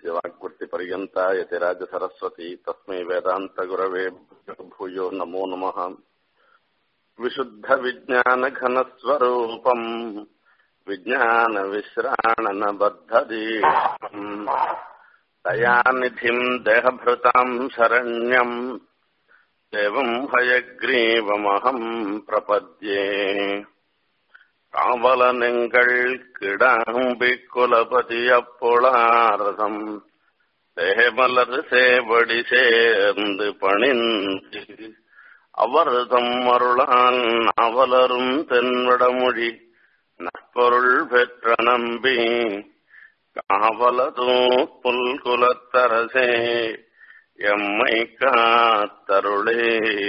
यस्य वाक्वृत्तिपर्यन्ता यतिराजसरस्वती तस्मै वेदान्तगुरवे भूयो नमो नमः विशुद्धविज्ञानघनस्वरूपम् विज्ञानविश्राणनबद्धदीपम् दयानिधिम् देहभृताम् शरण्यम् देवम् हयग्रीवमहम् प्रपद्ये காவலனெங்கள் கிடாம்பி குலபதி அப்புளாரதம் தேமலர் சேவடி சேர்ந்து பணிந்து அவர்தம் அருளால் அவலரும் தென்வடமொழி நற்பொருள் பெற்ற நம்பி காவலதோ புல்குலத்தரசே எம்மை காத்தருளே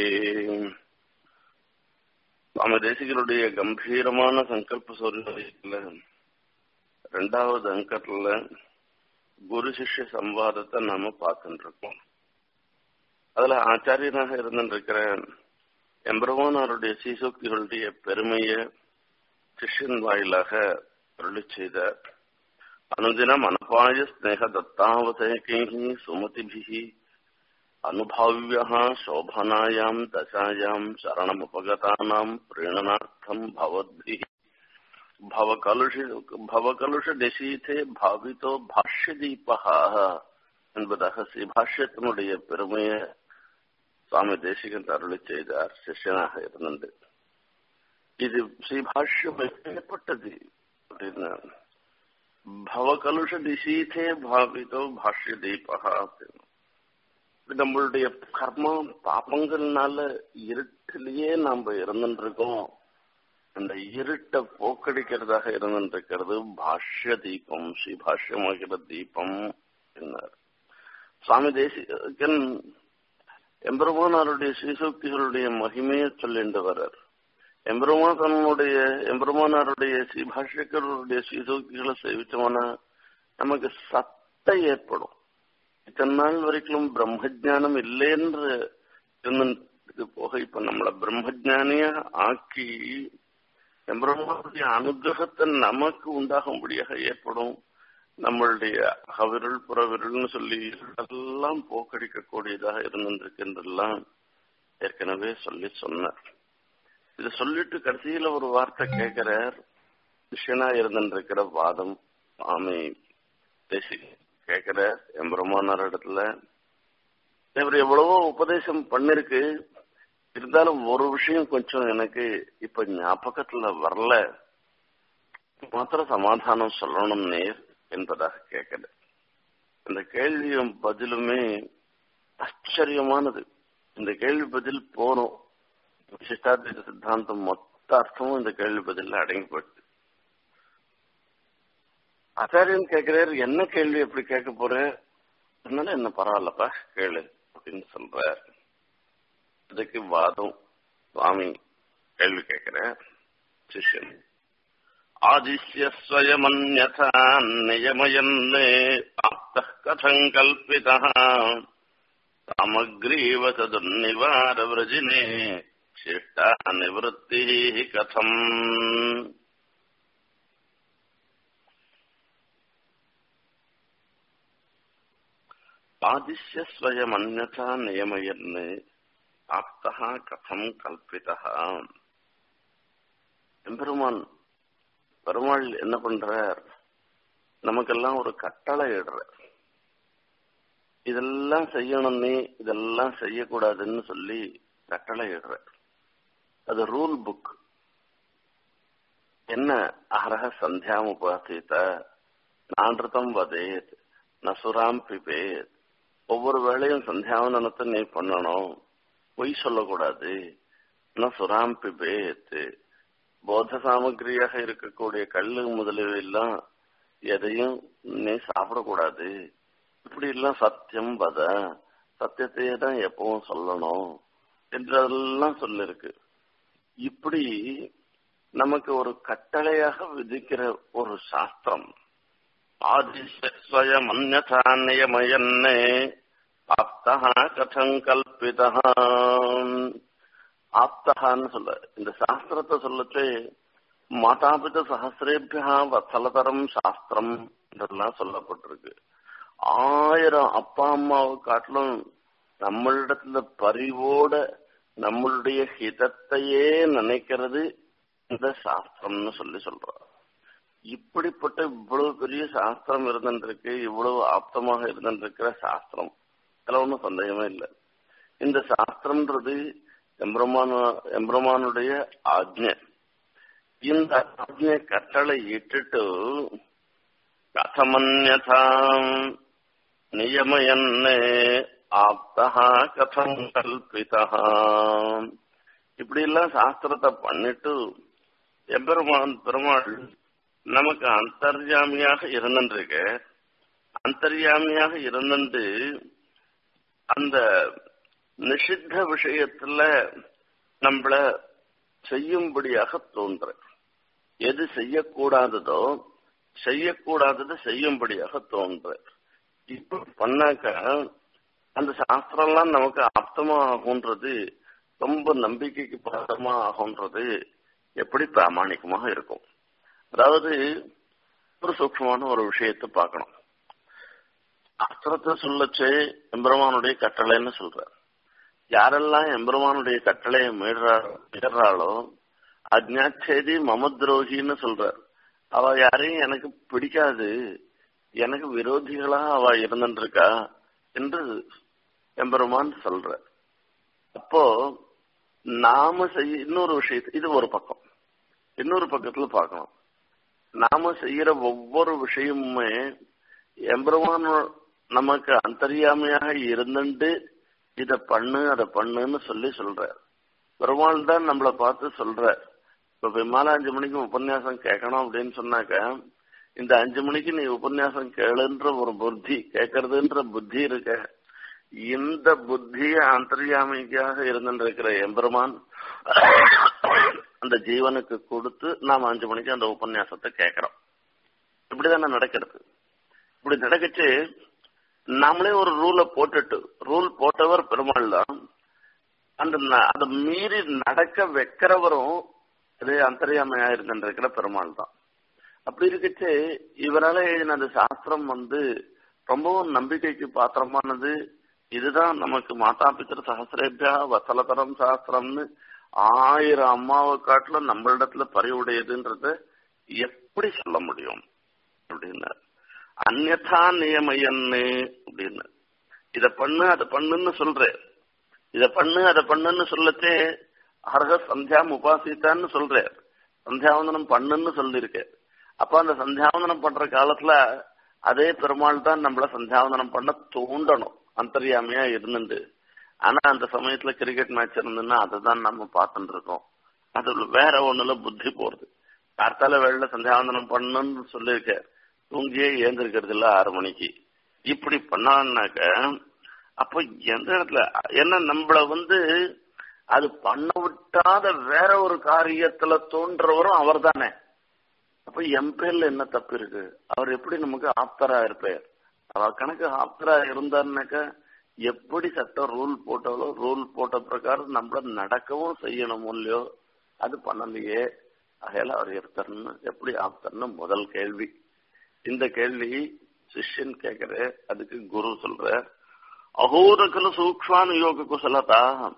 சுவாமி தேசிகருடைய கம்பீரமான சங்கல்ப சூரியல ரெண்டாவது அங்கத்துல குரு சிஷ்ய சம்வாதத்தை நாம பார்த்துட்டு இருக்கோம் அதுல ஆச்சாரியனாக இருந்திருக்கிற எம்பெருமானாருடைய சீசோக்திகளுடைய பெருமைய சிஷ்யன் வாயிலாக அருளி செய்த அனுதினம் அனபாய ஸ்னேக தத்தாவதேகை சுமதிபிகி अनुभाव्यः शोभनायाम् दशायाम् शरणमुपगतानाम् प्रेरणार्थम् भवद्भिः भवकलुषि भवकलुषनिशीथे भावितो பாஷ்யதீபः என்பதாக ஸ்ரீபாஷ்யத்தினுடைய பெருமையை சுவாமி தேசிகன் அருளி செய்தார் சிஷ்யனாக இருந்தது இது ஸ்ரீபாஷ்யம் எப்படிப்பட்டது அப்படின்னு பவகலுஷ நிஷீதே பாவிதோ பாஷ்ய தீபகா அப்படின்னு நம்மளுடைய கர்மம் பாப்பங்கள்னால இருட்டிலேயே நாம இருந்துட்டு இருக்கோம் அந்த இருட்டை போக்கடிக்கிறதாக இருந்துட்டு இருக்கிறது பாஷ்ய தீபம் ஸ்ரீ பாஷ்யமாகிற தீபம் என்னார் சுவாமி தேசிகன் எம்பெருமானாருடைய ஸ்ரீசூக்திகளுடைய மகிமையை சொல்லிட்டு வர்றார் எம்பெருமான் தன்னுடைய எம்பெருமானாருடைய ஸ்ரீ பாஷ்யக்கருடைய ஸ்ரீசூக்திகளை சேவிச்சோம்னா நமக்கு சத்தை ஏற்படும் இத்தனை நாள் வரைக்கும் பிரம்மஜானம் இல்லைன்ற இருந்ததுக்கு போக இப்ப நம்மள பிரம்மஜானிய ஆக்கி பிரம்மாவுடைய அனுகிரகத்தை நமக்கு உண்டாகும்படியாக ஏற்படும் நம்மளுடைய அகவிரல் புறவிரல்னு சொல்லி எல்லாம் போக்கடிக்கக்கூடியதாக இருந்திருக்கின்றெல்லாம் ஏற்கனவே சொல்லி சொன்னார் இத சொல்லிட்டு கடைசியில ஒரு வார்த்தை கேட்கிறார் விஷயனா இருந்திருக்கிற வாதம் ஆமை பேசி கேக்குற என் பிரம்மானார் இடத்துல இவர் எவ்வளவோ உபதேசம் பண்ணிருக்கு இருந்தாலும் ஒரு விஷயம் கொஞ்சம் எனக்கு இப்ப ஞாபகத்துல வரல மாத்திர சமாதானம் சொல்லணும் நேர் என்பதாக கேட்கல இந்த கேள்வியும் பதிலுமே ஆச்சரியமானது இந்த கேள்வி பதில் போனோம் விசிஷ்டாத்வைத சித்தாந்தம் மொத்த அர்த்தமும் இந்த கேள்வி பதில அடங்கி போயிடுது ஆச்சாரியன் கேட்கிறார் என்ன கேள்வி எப்படி கேட்க போற அதனால என்ன பரவாயில்லப்பா கேளு அப்படின்னு சொல்ற இதுக்கு வாதம் சுவாமி கேள்வி கேட்கிற சிஷ்யன் ஆதிஷ்ய ஸ்வயமன்யதா நியமயன்னே ஆப்த கதம் கல்பிதா சாமக்ரீவ ததுர்நிவார விரஜினே சிஷ்டா நிவத்தி கதம் ஆதிஷ்ய ஸ்வயமன்யதா நியமயன்னு ஆப்தா கதம் கல்பிதா எம்பெருமான் பெருமாள் என்ன பண்றார் நமக்கெல்லாம் ஒரு கட்டளை இடுறார் இதெல்லாம் செய்யணும் நீ இதெல்லாம் செய்யக்கூடாதுன்னு சொல்லி கட்டளை இடுறார் அது ரூல் புக் என்ன அஹரக சந்தியாம் உபாசித்த நான்றுதம் வதேத் நசுராம் பிபேத் ஒவ்வொரு வேளையும் சந்தியாவனத்தை நீ பண்ணணும் பொய் சொல்லக்கூடாது சுராம் பிபேத் போத சாமகிரியாக இருக்கக்கூடிய கல்லு முதலியவை எல்லாம் எதையும் நீ சாப்பிடக்கூடாது இப்படி எல்லாம் சத்தியம் பத சத்தியத்தையே தான் எப்பவும் சொல்லணும் என்றதெல்லாம் சொல்லிருக்கு இப்படி நமக்கு ஒரு கட்டளையாக விதிக்கிற ஒரு சாஸ்திரம் ஆதிஸ்வயமன்யதா நியமயன்னே ஆப்தா கதம் கல்பிதா ஆப்தகான்னு சொல்ல இந்த சாஸ்திரத்தை சொல்லச்சு மாதாபித சகசிரேபியா வத்சலதரம் சாஸ்திரம் இதெல்லாம் சொல்லப்பட்டிருக்கு ஆயிரம் அப்பா அம்மாவை காட்டிலும் நம்மளிடத்துல பரிவோட நம்மளுடைய ஹிதத்தையே நினைக்கிறது இந்த சாஸ்திரம்னு சொல்லி சொல்றோம் இப்படிப்பட்ட இவ்வளவு பெரிய சாஸ்திரம் இருந்துருக்கு இவ்வளவு ஆப்தமாக இருந்துருக்கிற சாஸ்திரம் அதுல ஒன்றும் சந்தேகமே இல்லை இந்த சாஸ்திரம்ன்றது எம்பிரமான எம்பிரமானுடைய ஆக்ஞை இந்த ஆக்ஞை கட்டளை இட்டுட்டு கதமன்யதாம் நியமயன்னே ஆப்தா கதம் கல்பிதா இப்படி எல்லாம் சாஸ்திரத்தை பண்ணிட்டு எம்பெருமான் பெருமாள் நமக்கு அந்தர்யாமியாக இருந்துருக்க அந்தர்யாமியாக இருந்துட்டு அந்த நிஷித்த விஷயத்துல நம்மள செய்யும்படியாக தோன்ற எது செய்யக்கூடாததோ செய்யக்கூடாதது செய்யும்படியாக தோன்ற இப்ப பண்ணாக்க அந்த சாஸ்திரம்லாம் நமக்கு ஆப்தமா ஆகுன்றது ரொம்ப நம்பிக்கைக்கு பாதமா ஆகுன்றது எப்படி பிராமணிகமாக இருக்கும் அதாவது ஒரு சூக்ஷமான ஒரு விஷயத்தை பார்க்கணும் சாஸ்திரத்தை சொல்லச்சே எம்பெருமானுடைய கட்டளைன்னு சொல்ற யாரெல்லாம் எம்பெருமானுடைய கட்டளையை மீறாளோ அஜ்ஞாச்சேதி மமத்ரோகின்னு சொல்றார் அவ யாரையும் எனக்கு பிடிக்காது எனக்கு விரோதிகளா அவ இருந்துருக்கா என்று எம்பெருமான் சொல்ற அப்போ நாம செய்ய இன்னொரு விஷயத்து இது ஒரு பக்கம் இன்னொரு பக்கத்துல பார்க்கணும் நாம செய்யற ஒவ்வொரு விஷயமுமே எம்பெருமான் நமக்கு அந்தரியாமையாக இருந்துட்டு இத பண்ணு அதை பண்ணுன்னு சொல்லி சொல்ற பெருமாள் தான் நம்மளை பார்த்து சொல்ற இப்ப விமால அஞ்சு மணிக்கு உபன்யாசம் கேட்கணும் அப்படின்னு சொன்னாக்க இந்த அஞ்சு மணிக்கு நீ உபன்யாசம் கேளுன்ற ஒரு புத்தி கேட்கறதுன்ற புத்தி இருக்க இந்த புத்திய அந்தரியாமைக்காக இருந்துருக்கிற எம்பெருமான் அந்த ஜீவனுக்கு கொடுத்து நாம் அஞ்சு மணிக்கு அந்த உபன்யாசத்தை கேட்கிறோம் இப்படிதானே நடக்கிறது இப்படி நடக்கச்சு நாமளே ஒரு ரூலை போட்டுட்டு ரூல் போட்டவர் பெருமாள் தான் அந்த அதை மீறி நடக்க வைக்கிறவரும் இதே அந்தரியாமையா இருக்கின்ற பெருமாள் தான் அப்படி இருக்கச்சு இவரால எழுதின அந்த சாஸ்திரம் வந்து ரொம்பவும் நம்பிக்கைக்கு பாத்திரமானது இதுதான் நமக்கு மாதா பித்திரு சகசிரேபியா வசலதரம் சாஸ்திரம்னு ஆயிரம் அம்மாவை காட்டிலும் நம்மளிடத்துல பறிவுடையதுன்றத எப்படி சொல்ல முடியும் அப்படின்னு அந்நதா நியமயன்னு அப்படின்னு இத பண்ணு அதை பண்ணுன்னு சொல்றேன் இத பண்ணு அதை பண்ணுன்னு சொல்லத்தே அர்ஹ சந்தியாம் உபாசித்தான்னு சொல்றார் சந்தியாவந்தனம் பண்ணுன்னு சொல்லியிருக்கேன் அப்ப அந்த சந்தியாவந்தனம் பண்ற காலத்துல அதே பெருமாள் தான் நம்மள சந்தியாவந்தனம் பண்ண தூண்டணும் அந்தரியாமையா இருந்துட்டு ஆனா அந்த சமயத்துல கிரிக்கெட் மேட்ச் இருந்ததுன்னா அதை தான் நம்ம பார்த்துட்டு இருக்கோம் அது வேற ஒண்ணுல புத்தி போறது கார்த்தால வேலை சந்தியாவந்தனம் பண்ணணும்னு சொல்லியிருக்க தூங்கியே ஏந்திருக்கிறது இல்ல ஆறு மணிக்கு இப்படி பண்ணான்னாக்க அப்போ எந்த இடத்துல என்ன நம்மள வந்து அது பண்ண விட்டாத வேற ஒரு காரியத்துல தோன்றவரும் அவர் தானே அப்ப என் பேர்ல என்ன தப்பு இருக்கு அவர் எப்படி நமக்கு ஆப்தரா இருப்பார் அவ கணக்கு ஆப்தரா இருந்தாருனாக்க எப்படி சட்டம் ரூல் போட்டாலோ ரூல் போட்ட பிரகாரம் நம்மள நடக்கவும் செய்யணும் இல்லையோ அது பண்ணலையே அகையில அவர் இருத்தர்னு எப்படி ஆப்தர்னு முதல் கேள்வி இந்த கேள்வி சிஷ்யன் கேக்குற அதுக்கு குரு சொல்ற அகோரகல சூக்ஷ்மான யோக குசலதா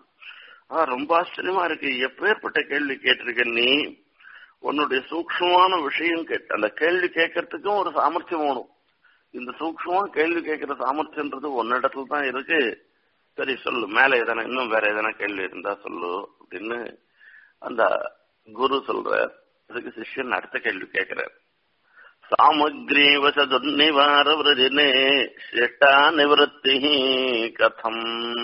ரொம்ப ஆச்சரியமா இருக்கு எப்பேற்பட்ட கேள்வி கேட்டிருக்க நீ உன்னுடைய சூக்ஷ்மமான விஷயம் கேட்டு அந்த கேள்வி கேட்கறதுக்கும் ஒரு சாமர்த்தியம் வேணும் இந்த சூக்ஷ்மமா கேள்வி கேட்கிற சாமர்த்தியன்றது ஒன்னிடத்துல தான் இருக்கு சரி சொல்லு மேல எதனா இன்னும் வேற எதனா கேள்வி இருந்தா சொல்லு அப்படின்னு அந்த குரு சொல்ற அதுக்கு சிஷ்யன் அடுத்த கேள்வி கேட்கிறார் சாமக்ரி வசதுன்னிவார விரதினே சிஷ்டா நிவத்தி கதம்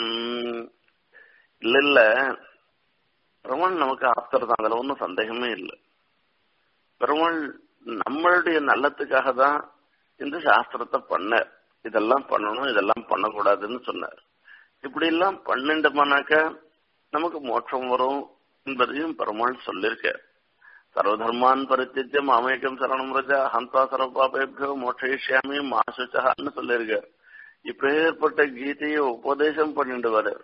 இல்ல இல்ல பெருமாள் நமக்கு ஆப்தர் தான் அதுல ஒன்றும் சந்தேகமே இல்லை பெருமாள் நம்மளுடைய நல்லத்துக்காக தான் இந்த சாஸ்திரத்தை பண்ணார் இதெல்லாம் பண்ணணும் இதெல்லாம் பண்ணக்கூடாதுன்னு சொன்னார் இப்படி எல்லாம் பன்னெண்டுமானாக்க நமக்கு மோட்சம் வரும் என்பதையும் பெருமாள் சொல்லியிருக்கார் சர்வதர்மான் பரித்தியம் அமேகம் சரணம் ரஜா ஹந்தா சர்வபாபேபியோ மோட்சியாமி மாசுச்சான்னு சொல்லியிருக்கார் இப்பேற்பட்ட கீதையை உபதேசம் பண்ணிட்டு வரார்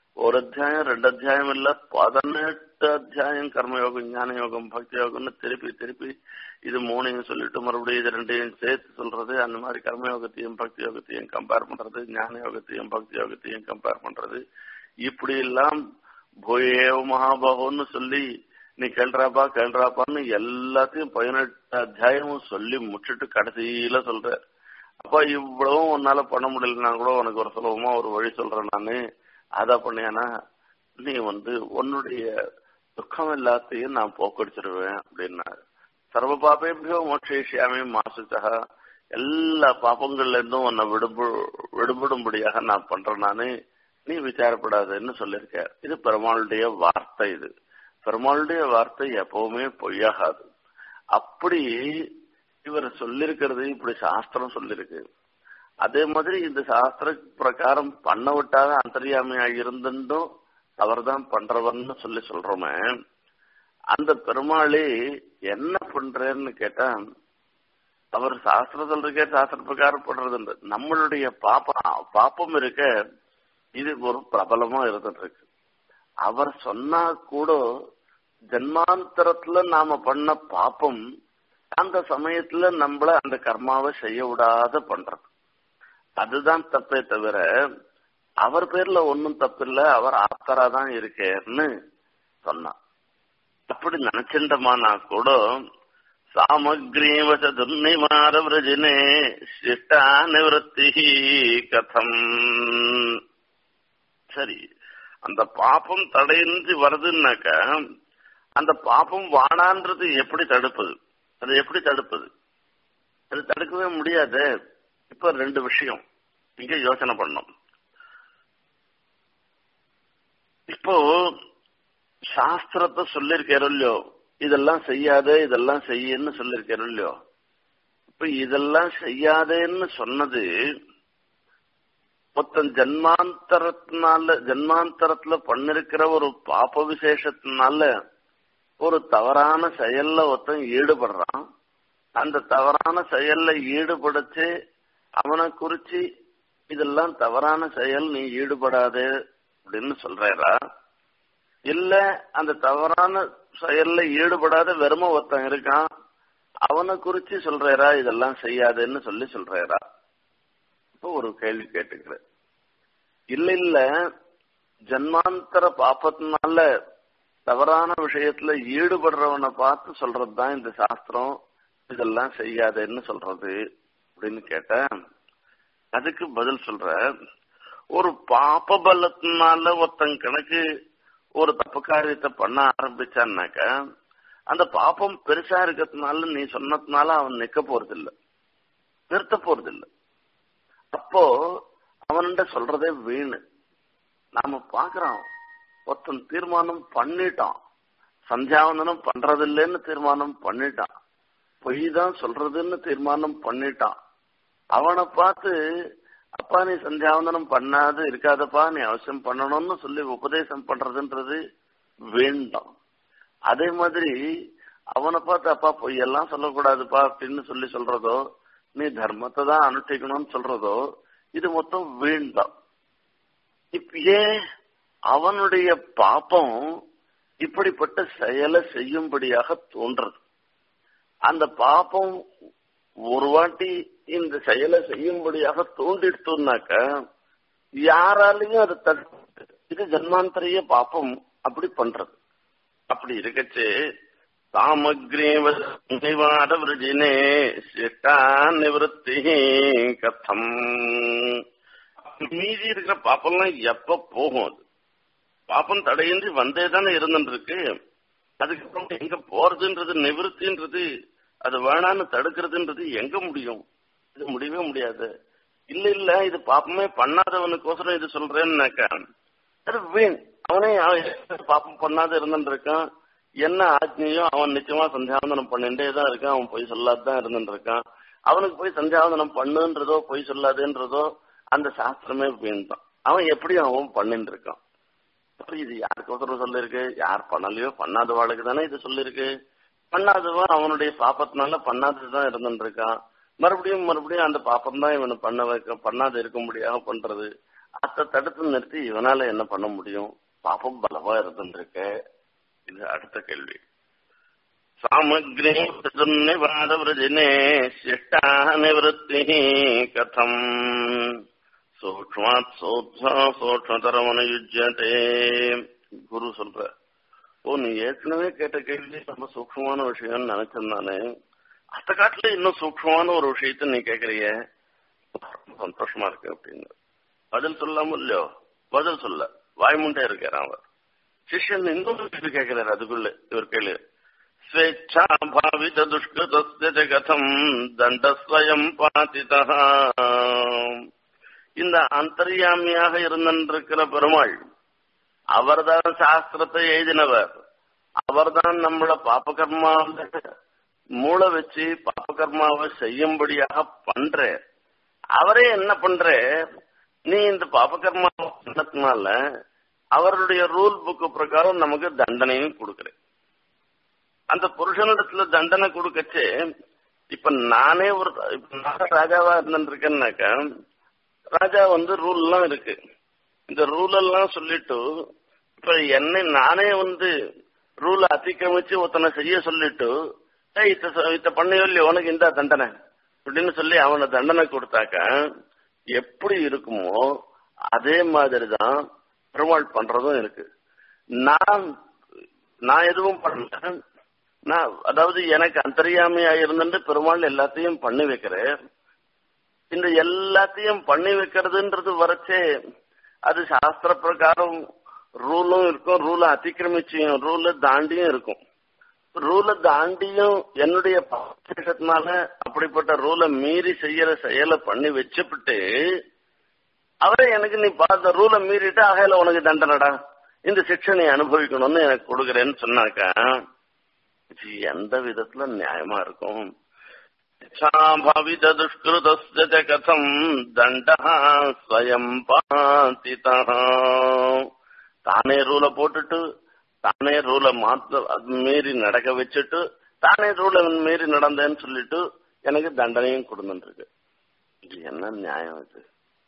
ஒரு அத்தியாயம் ரெண்டு அத்தியாயம் இல்ல பதினெட்டு அத்தியாயம் கர்மயோகம் ஞான யோகம் பக்தி யோகம்னு திருப்பி திருப்பி இது மூணையும் சொல்லிட்டு மறுபடியும் இது ரெண்டையும் சேர்த்து சொல்றது அந்த மாதிரி கர்மயோகத்தையும் பக்தி யோகத்தையும் கம்பேர் பண்றது ஞான யோகத்தையும் பக்தி யோகத்தையும் கம்பேர் பண்றது இப்படி எல்லாம் போயேவ மகாபாகோன்னு சொல்லி நீ கேள்றாப்பா கேள்றாப்பான்னு எல்லாத்தையும் பதினெட்டு அத்தியாயமும் சொல்லி முடிச்சுட்டு கடைசியில சொல்ற அப்ப இவ்வளவும் உன்னால பண்ண முடியலன்னா கூட உனக்கு ஒரு சுலபமா ஒரு வழி சொல்றேன் நானு அத பண்ணியானா நீ வந்து உன்னுடைய துக்கம் எல்லாத்தையும் நான் போக்கடிச்சிருவேன் அப்படின்னாரு சர்வ பாப்பேபியோ மோட்சியாமே மாசுச்சா எல்லா பாப்பங்கள்ல இருந்தும் உன்னை விடுபு விடுபடும்படியாக நான் பண்றேன் நானு நீ விசாரப்படாதுன்னு சொல்லியிருக்க இது பெருமாளுடைய வார்த்தை இது பெருமாளுடைய வார்த்தை எப்பவுமே பொய்யாகாது அப்படி இவர் சொல்லிருக்கிறது இப்படி சாஸ்திரம் சொல்லிருக்கு அதே மாதிரி இந்த சாஸ்திர பிரகாரம் பண்ண விட்டாத அந்தரியாமையா இருந்துட்டும் அவர் தான் பண்றவர்னு சொல்லி சொல்றோமே அந்த பெருமாளே என்ன பண்றேன்னு கேட்டா அவர் சாஸ்திரம் சொல்றதுக்கே சாஸ்திர பிரகாரம் பண்றது நம்மளுடைய பாப்பம் பாப்பம் இருக்க இது ஒரு பிரபலமா இருந்துட்டு இருக்கு அவர் சொன்னா கூட ஜன்மாந்தரத்துல நாம பண்ண பாப்பம் அந்த சமயத்துல நம்மள அந்த கர்மாவை செய்ய விடாத பண்றது அதுதான் தப்பே தவிர அவர் பேர்ல ஒன்னும் தப்பில்ல அவர் ஆத்தரா தான் இருக்கேன்னு சொன்னான் அப்படி நினைச்சிருந்தமானா கூட சாமக்ரீவச துர்நிவார விரஜினே சிஷ்டா நிவத்தி கதம் சரி அந்த பாப்பம் தடையின்றி வருதுன்னாக்க அந்த பாப்பம் வானான்றது எப்படி தடுப்பது அது எப்படி தடுப்பது அது தடுக்கவே முடியாது இப்ப ரெண்டு விஷயம் இங்க யோசனை பண்ணோம் இப்போ சாஸ்திரத்தை சொல்லிருக்கேன் இல்லையோ இதெல்லாம் செய்யாத இதெல்லாம் செய்யன்னு சொல்லிருக்கேன் இல்லையோ இப்ப இதெல்லாம் செய்யாதேன்னு சொன்னது மொத்தம் ஜன்மாந்தரத்தினால ஜன்மாந்தரத்துல பண்ணிருக்கிற ஒரு பாப்ப விசேஷத்தினால ஒரு தவறான செயல்ல ஒருத்தன் ஈடுபடுறான் அந்த தவறான செயல்ல ஈடுபடுச்சு அவனை குறிச்சு இதெல்லாம் தவறான செயல் நீ ஈடுபடாதே அப்படின்னு சொல்றா இல்ல அந்த தவறான செயல்ல ஈடுபடாத வெறும ஒருத்தன் இருக்கான் அவனை குறிச்சு சொல்றா இதெல்லாம் செய்யாதுன்னு சொல்லி சொல்றா இப்போ ஒரு கேள்வி கேட்டுக்கிறேன் இல்ல இல்ல ஜன்மாந்தர பாப்பத்தினால தவறான விஷயத்துல ஈடுபடுறவனை பார்த்து சொல்றதுதான் இந்த சாஸ்திரம் இதெல்லாம் செய்யாதேன்னு சொல்றது அப்படின்னு கேட்டேன் அதுக்கு பதில் சொல்ற ஒரு பாப்ப பலத்தினால ஒருத்தன் கணக்கு ஒரு தப்பு காரியத்தை பண்ண ஆரம்பிச்சான்னாக்க அந்த பாப்பம் பெருசா இருக்கிறதுனால நீ சொன்னதுனால அவன் நிக்க போறதில்ல நிறுத்த போறதில்ல அப்போ அவன்கிட்ட சொல்றதே வீணு நாம பாக்குறோம் ஒருத்தன் தீர்மானம் பண்ணிட்டான் சந்தியாவந்தனம் பண்றதில்லைன்னு தீர்மானம் பண்ணிட்டான் பொய் தான் சொல்றதுன்னு தீர்மானம் பண்ணிட்டான் அவனை பார்த்து அப்பா நீ சந்தியாவந்தனம் பண்ணாது இருக்காதப்பா நீ அவசியம் பண்ணணும்னு சொல்லி உபதேசம் பண்றதுன்றது வேண்டாம் அதே மாதிரி அவனை பார்த்து அப்பா பொய்யெல்லாம் சொல்லக்கூடாதுப்பா அப்படின்னு சொல்லி சொல்றதோ நீ தர்மத்தை தான் அனுஷ்டிக்கணும்னு சொல்றதோ இது மொத்தம் வேண்டாம் இப்ப ஏன் அவனுடைய பாப்பம் இப்படிப்பட்ட செயலை செய்யும்படியாக தோன்றது அந்த பாப்பம் ஒரு வாட்டி இந்த செயலை செய்யும்படியாக தோண்டிடுத்துனாக்க யாராலையும் அது தடுக்க இது ஜன்மாந்தரிய பாப்பம் அப்படி பண்றது அப்படி இருக்கச்சு சாமக்ரீவாட விரஜினே சிஷ்டா நிவத்தி கதம் மீதி இருக்கிற பாப்பம்லாம் எப்ப போகும் அது பாப்பம் தடையின்றி வந்தே தானே இருந்துட்டு இருக்கு அதுக்கப்புறம் எங்க போறதுன்றது நிவர்த்தின்றது அது வேணான்னு தடுக்கிறதுன்றது எங்க முடியும் இது முடியவே முடியாது இல்ல இல்ல இது பாப்பமே பண்ணாதவனுக்கோசரம் இது சொல்றேன்னாக்கா அது வீண் அவனே பாப்பம் பண்ணாத இருந்துட்டு இருக்கான் என்ன ஆജ്ഞையோ அவன் நிச்சயமா சந்தியாவந்தனம் பண்ணிட்டே தான் இருக்கான் அவன் போய் சொல்லாதான் இருந்துட்டு இருக்கான் அவனுக்கு போய் சந்தியாவந்தனம் பண்ணுன்றதோ போய் சொல்லாதுன்றதோ அந்த சாஸ்திரமே வீண் தான் அவன் எப்படி அவன் பண்ணிட்டு இருக்கான் அப்ப இது யாருக்கோசரம் சொல்லிருக்கு யார் பண்ணலையோ பண்ணாத வாழ்க்கை தானே இது சொல்லிருக்கு பண்ணாதவன் அவனுடைய பாப்பத்தினால பண்ணாததுதான் இருந்துட்டு இருக்கான் மறுபடியும் மறுபடியும் அந்த பாப்பம் தான் இவனை பண்ண வைக்க பண்ணாத இருக்கும்படியாக பண்றது அத்தை தடுத்து நிறுத்தி இவனால என்ன பண்ண முடியும் பாப்பம் பலமா இருந்துருக்க இது அடுத்த கேள்வி சாமக்ரி நிவாத விரஜினே சிஷ்டா நிவத்தி கதம் சூக்மாத் சோத்வா சூக்மதரமனுயுஜ்யதே குரு சொல்ற ஓ நீ ஏற்கனவே கேட்ட கேள்வி ரொம்ப சூக்மமான விஷயம்னு நினைச்சிருந்தானே அத்த காட்டுல இன்னும் சூக்மமான ஒரு விஷயத்த நீ கேக்குறிய சந்தோஷமா இருக்கு அப்படின்னு பதில் சொல்லாம இல்லையோ பதில் சொல்ல வாய்முண்டே இருக்கார் அவர் சிஷ்யன் இன்னொரு கேள்வி கேட்கிறார் அதுக்குள்ள இவர் கேள்வி ஸ்வேச்சா பாவித துஷ்கிருதஸ்ய கதம் தண்டஸ்வயம் பாதிதா இந்த அந்தர்யாமியாக இருந்திருக்கிற பெருமாள் அவர்தான் சாஸ்திரத்தை எழுதினவர் அவர்தான் நம்மள பாப்பகர்மாவை மூளை வச்சு பாப்பகர்மாவை செய்யும்படியாக பண்ற அவரே என்ன பண்ற நீ இந்த பாபகர்மா பண்ணதுனால அவருடைய ரூல் புக்கு பிரகாரம் நமக்கு தண்டனையும் கொடுக்குற அந்த புருஷனிடத்துல தண்டனை கொடுக்கச்சு இப்ப நானே ஒரு இப்ப நான் ராஜாவா இருந்துருக்கேன்னாக்க ராஜா வந்து ரூல் எல்லாம் இருக்கு இந்த ரூல் எல்லாம் சொல்லிட்டு இப்ப என்னை நானே வந்து ரூல் அதிக்கிரமிச்சு ஒருத்தனை செய்ய சொல்லிட்டு ஏய் இத்த இத்த பண்ணையோ இல்லையோ உனக்கு இந்த தண்டனை அப்படின்னு சொல்லி அவனை தண்டனை கொடுத்தாக்க எப்படி இருக்குமோ அதே மாதிரிதான் பெருமாள் பண்றதும் இருக்கு நான் நான் எதுவும் பண்ணல நான் அதாவது எனக்கு அந்தரியாமையா இருந்துட்டு பெருமாள் எல்லாத்தையும் பண்ணி வைக்கிறேன் இந்த எல்லாத்தையும் பண்ணி வைக்கிறதுன்றது வரைச்சே அது சாஸ்திர பிரகாரம் ரூலும் இருக்கும் ரூலை அதிக்கிரமிச்சியும் ரூலை தாண்டியும் இருக்கும் ரூலை தாண்டியும் என்னுடைய பாசத்தினால அப்படிப்பட்ட ரூலை மீறி செய்யற செயலை பண்ணி வச்சுப்பிட்டு அவரே எனக்கு நீ பார்த்த ரூலை மீறிட்டு ஆகையில உனக்கு தண்டனடா இந்த சிக்ஷை நீ அனுபவிக்கணும்னு எனக்கு கொடுக்குறேன்னு சொன்னாக்கா இது எந்த விதத்துல நியாயமா இருக்கும் பாவித துஷ்கிருதஸ்ய கதம் தண்டா ஸ்வயம் பாதிதா தானே ரூலை போட்டுட்டு தானே ரூலை மாத்த அது மீறி நடக்க வச்சுட்டு தானே ரூலை மீறி நடந்தேன்னு சொல்லிட்டு எனக்கு தண்டனையும் கொடுத்துருக்கு இது என்ன நியாயம் இது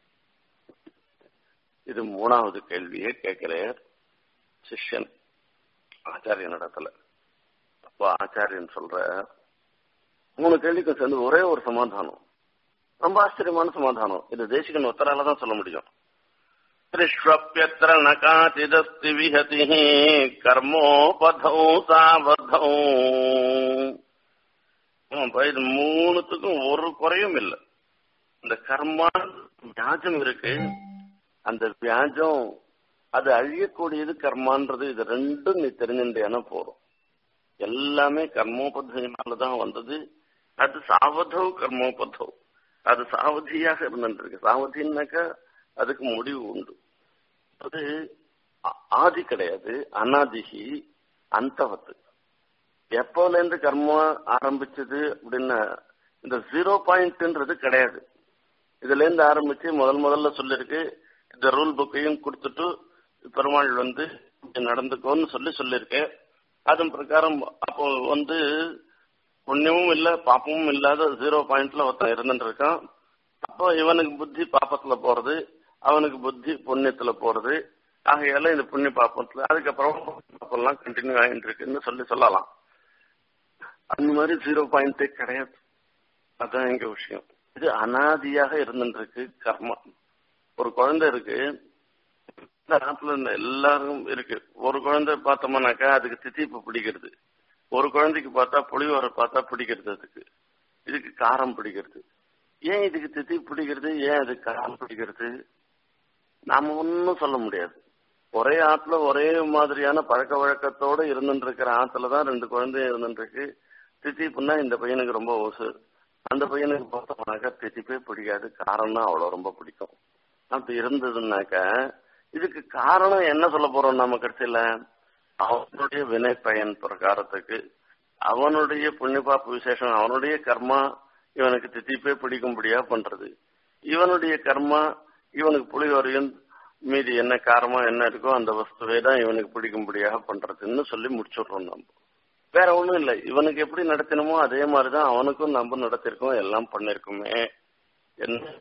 இது மூணாவது கேள்வியே கேட்கிறேன் சிஷ்யன் ஆச்சாரியன் இடத்துல அப்போ ஆச்சாரியன் சொல்ற மூணு கேள்விக்கும் சேர்ந்து ஒரே ஒரு சமாதானம் ரொம்ப ஆச்சரியமான சமாதானம் இது தேசிகன் ஒத்தரால தான் சொல்ல முடியும் त्रिष्वप्यत्र न काचिदस्ति विहतिः கர்மோபதௌ சாவதௌ இது மூணுத்துக்கும் ஒரு குறையும் இல்லை இந்த கர்மா வியாஜம் இருக்கு அந்த வியாஜம் அது அழியக்கூடியது கர்மான்றது இது ரெண்டும் நீ தெரிஞ்சுட்டேன்னா போறோம் எல்லாமே கர்மோபதியினாலதான் வந்தது அது சாவதோ கர்மோபதோ அது சாவதியாக இருந்துருக்கு சாவதினாக்கா அதுக்கு முடிவு உண்டு அது ஆதி கிடையாது அனாதிகி அந்தவத்து எப்போல இருந்து கர்மா ஆரம்பிச்சது அப்படின்னா இந்த ஜீரோ பாயிண்ட்ன்றது கிடையாது இதுல இருந்து ஆரம்பிச்சு முதல் முதல்ல சொல்லிருக்கு இந்த ரூல் புக்கையும் கொடுத்துட்டு பெருமாள் வந்து நடந்துக்கோன்னு சொல்லி சொல்லியிருக்கேன் அதன் பிரகாரம் அப்போ வந்து புண்ணியமும் இல்ல பாப்பமும் இல்லாத ஜீரோ பாயிண்ட்ல ஒருத்தன் இருந்துட்டு இருக்கான் அப்போ இவனுக்கு புத்தி பாப்பத்துல போறது அவனுக்கு புத்தி புண்ணியத்துல போறது ஆகையால இந்த புண்ணிய பாப்பத்துல அதுக்கப்புறம் பாப்பெல்லாம் கண்டினியூ ஆகிட்டு இருக்குன்னு சொல்லி சொல்லலாம் அந்த மாதிரி ஜீரோ பாயிண்டே கிடையாது அதான் எங்க விஷயம் இது அனாதியாக இருந்துட்டு இருக்கு கர்மா ஒரு குழந்தை இருக்கு இந்த நாட்டுல இந்த எல்லாரும் இருக்கு ஒரு குழந்தை பார்த்தோம்னாக்கா அதுக்கு தித்திப்பு பிடிக்கிறது ஒரு குழந்தைக்கு பார்த்தா புளியோரை பார்த்தா பிடிக்கிறது அதுக்கு இதுக்கு காரம் பிடிக்கிறது ஏன் இதுக்கு தித்தி பிடிக்கிறது ஏன் அதுக்கு காரம் பிடிக்கிறது நாம ஒன்னும் சொல்ல முடியாது ஒரே ஆத்துல ஒரே மாதிரியான பழக்க வழக்கத்தோட இருந்துட்டு இருக்கிற ஆத்துல தான் ரெண்டு குழந்தையும் இருந்துட்டு இருக்கு தித்திப்புன்னா இந்த பையனுக்கு ரொம்ப ஓசு அந்த பையனுக்கு பார்த்தோம்னாக்கா தித்திப்பே பிடிக்காது காரம் தான் அவ்வளவு ரொம்ப பிடிக்கும் அப்படி இருந்ததுன்னாக்க இதுக்கு காரணம் என்ன சொல்ல போறோம் நம்ம கடைசியில அவனுடைய வினை பயன் பிரகாரத்துக்கு அவனுடைய புண்ணியபாப்பு விசேஷம் அவனுடைய கர்மா இவனுக்கு தித்திப்பே பிடிக்கும்படியா பண்றது இவனுடைய கர்மா இவனுக்கு புளியோரையும் மீதி என்ன காரமா என்ன இருக்கோ அந்த வஸ்துவை தான் இவனுக்கு பிடிக்கும்படியாக பண்றதுன்னு சொல்லி முடிச்சுடுறோம் நம்ம வேற ஒண்ணும் இல்லை இவனுக்கு எப்படி நடத்தினமோ அதே மாதிரிதான் அவனுக்கும் நம்ம நடத்திருக்கோம் எல்லாம் பண்ணிருக்கோமே என்ன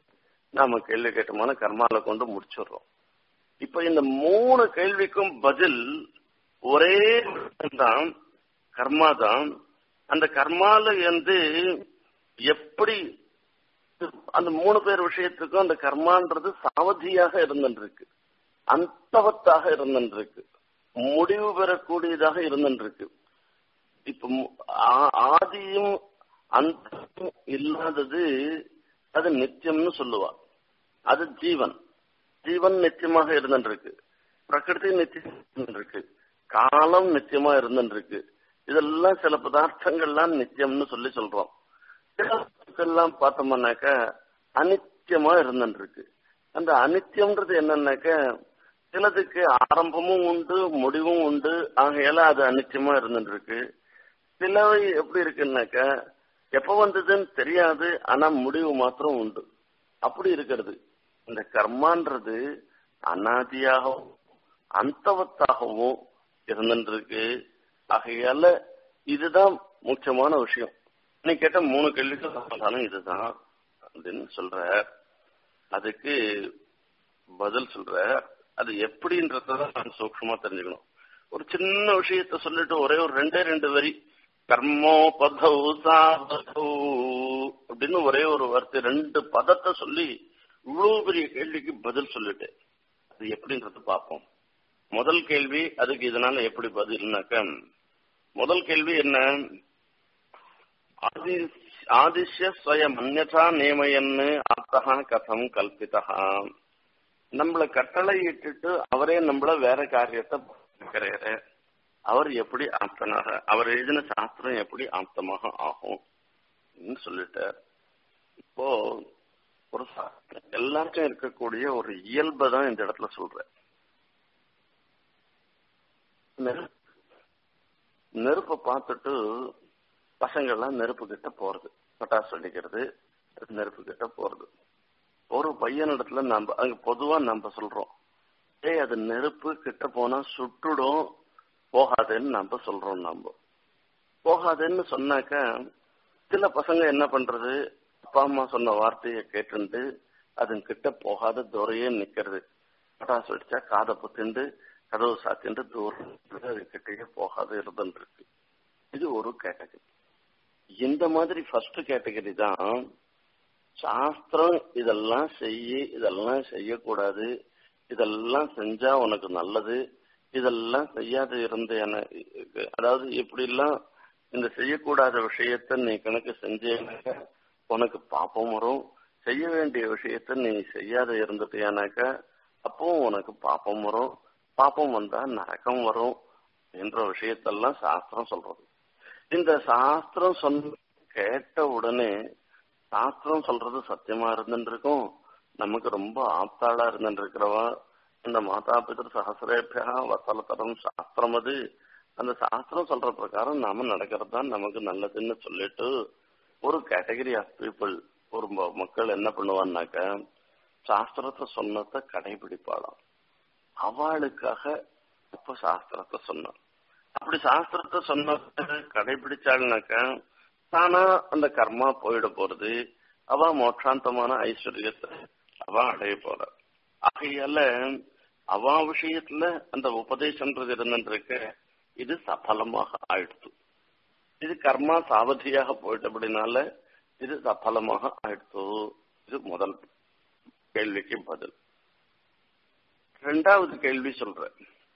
நாம கேள்வி கேட்டோமான கர்மால கொண்டு முடிச்சிடுறோம் இப்ப இந்த மூணு கேள்விக்கும் பதில் ஒரே தான் கர்மா தான் அந்த கர்மால வந்து எப்படி அந்த மூணு பேர் விஷயத்துக்கும் அந்த கர்மான்றது சாவதியாக இருந்துருக்கு அந்தவத்தாக இருந்துருக்கு முடிவு பெறக்கூடியதாக இருந்துருக்கு இப்ப ஆதியும் அந்தமும் இல்லாதது அது நித்தியம்னு சொல்லுவா அது ஜீவன் ஜீவன் நித்தியமாக இருந்துருக்கு பிரகிருதி நித்தியம் இருக்கு காலம் நித்தியமா இருந்துருக்கு இதெல்லாம் சில பதார்த்தங்கள்லாம் நித்தியம்னு சொல்லி சொல்றோம் எல்லாம் பார்த்தோம்னாக்க அனித்தியமா இருந்துருக்கு அந்த அனித்தியம்ன்றது என்னன்னாக்க சிலதுக்கு ஆரம்பமும் உண்டு முடிவும் உண்டு ஆகையால அது அனித்தியமா இருந்துருக்கு சிலவை எப்படி இருக்குன்னாக்க எப்ப வந்ததுன்னு தெரியாது ஆனா முடிவு மாத்திரம் உண்டு அப்படி இருக்கிறது இந்த கர்மான்றது அனாதியாகவும் அந்தவத்தாகவும் இருந்துருக்கு ஆகையால இதுதான் முக்கியமான விஷயம் நீ கேட்ட மூணு கேள்விக்கு சமாதானம் இதுதான் அப்படின்னு சொல்ற அதுக்கு பதில் சொல்ற அது எப்படின்றதான் நான் சூக்ஷமா தெரிஞ்சுக்கணும் ஒரு சின்ன விஷயத்த சொல்லிட்டு ஒரே ஒரு ரெண்டே ரெண்டு வரி கர்மோ பதௌ சாபதௌ அப்படின்னு ஒரே ஒரு வார்த்தை ரெண்டு பதத்தை சொல்லி இவ்வளவு பெரிய கேள்விக்கு பதில் சொல்லிட்டேன் அது எப்படின்றது பார்ப்போம் முதல் கேள்வி அதுக்கு இதனால எப்படி பதில்னாக்க முதல் கேள்வி என்ன ஆதி ஆதிஷ்ய ஸ்வயம் அந்நா நேமயன்னு ஆத்தகா கதம் கல்பிதா நம்மள கட்டளை இட்டுட்டு அவரே நம்மள வேற காரியத்தை பார்க்கிறாரு அவர் எப்படி ஆப்தனாக அவர் எழுதின சாஸ்திரம் எப்படி ஆப்தமாக ஆகும் சொல்லிட்டார் இப்போ ஒரு எல்லாருக்கும் இருக்கக்கூடிய ஒரு இயல்பை தான் இந்த இடத்துல சொல்ற நெருப்பை பார்த்துட்டு பசங்கள்லாம் நெருப்பு கிட்ட போறது பட்டாசு வெடிக்கிறது நெருப்பு கிட்ட போறது ஒரு பையனிடத்துல நம்ம அங்க பொதுவா நம்ம சொல்றோம் ஏய் அது நெருப்பு கிட்ட போனா சுட்டுடும் போகாதுன்னு நம்ம சொல்றோம் நம்ம போகாதுன்னு சொன்னாக்க சில பசங்க என்ன பண்றது அப்பா அம்மா சொன்ன வார்த்தையை கேட்டுண்டு அதன் கிட்ட போகாத துறையே நிக்கிறது பட்டாசு வெடிச்சா காதை புத்திண்டு கதவு சாத்திண்டு தூரம் அது கிட்டே போகாத இருந்துருக்கு இது ஒரு கேட்டகரி இந்த மாதிரி ஃபர்ஸ்ட் கேட்டகரி தான் சாஸ்திரம் இதெல்லாம் செய்ய இதெல்லாம் செய்யக்கூடாது இதெல்லாம் செஞ்சா உனக்கு நல்லது இதெல்லாம் செய்யாத இருந்த அதாவது இப்படி எல்லாம் இந்த செய்யக்கூடாத விஷயத்த நீ கணக்கு செஞ்சேனாக்க உனக்கு பாப்பம் வரும் செய்ய வேண்டிய விஷயத்த நீ செய்யாத இருந்துட்டியானாக்க அப்பவும் உனக்கு பாப்பம் வரும் பாப்பம் வந்தா நரக்கம் வரும் என்ற விஷயத்தெல்லாம் சாஸ்திரம் சொல்றது இந்த சாஸ்திரம் சொன்ன கேட்ட உடனே சாஸ்திரம் சொல்றது சத்தியமா இருந்துருக்கும் நமக்கு ரொம்ப ஆப்தாளா இருந்துருக்கிறவா இந்த மாதா பிதர் சகசிரேபியா வசலத்தரம் சாஸ்திரம் அது அந்த சாஸ்திரம் சொல்ற பிரகாரம் நாம நடக்கிறது தான் நமக்கு நல்லதுன்னு சொல்லிட்டு ஒரு கேட்டகரி ஆஃப் பீப்புள் ஒரு மக்கள் என்ன பண்ணுவான்னாக்க சாஸ்திரத்தை சொன்னதை கடைபிடிப்பாளாம் அவளுக்காக இப்ப சாஸ்திரத்தை சொன்னான் அப்படி சாஸ்திரத்தை சொன்ன கடைபிடிச்சாள்னாக்க தானா அந்த கர்மா போயிட போறது அவ மோட்சாந்தமான ஐஸ்வர்யத்தை அவ அடைய போற ஆகையால அவ விஷயத்துல அந்த உபதேசம்ன்றது இருந்துருக்கு இது சஃலமாக ஆயிடுத்து இது கர்மா சாவதியாக போயிட்டபடினால இது சஃலமாக ஆயிடுத்து இது முதல் கேள்விக்கு பதில் ரெண்டாவது கேள்வி சொல்றேன்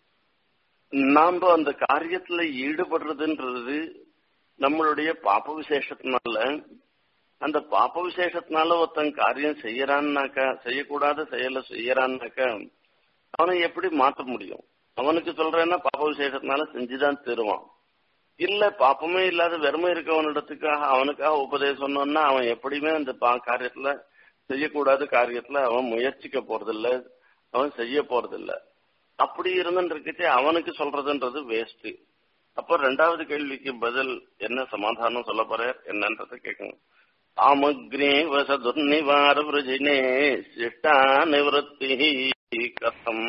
நாம அந்த காரியத்துல ஈடுபடுறதுன்றது நம்மளுடைய பாப்ப விசேஷத்தினால அந்த பாப்ப விசேஷத்தினால ஒருத்தன் காரியம் செய்யறான்னாக்கா செய்யக்கூடாத செயலை செய்யறான்னாக்க அவனை எப்படி மாற்ற முடியும் அவனுக்கு சொல்றேன்னா பாப்ப விசேஷத்தினால செஞ்சுதான் தருவான் இல்ல பாப்பமே இல்லாத வெறுமை இருக்கவனிடத்துக்காக அவனுக்காக உபதேசம்னா அவன் எப்படியுமே அந்த காரியத்துல செய்யக்கூடாத காரியத்துல அவன் முயற்சிக்க போறதில்ல அவன் செய்ய போறதில்ல அப்படி இருந்துட்டு அவனுக்கு சொல்றதுன்றது வேஸ்ட் அப்ப ரெண்டாவது கேள்விக்கு பதில் என்ன சமாதானம் சொல்ல போற என்னன்றத கேட்கணும் ஆமக்னே வச துர்நிவார விரஜினே சிஷ்டா நிவத்தி கதம்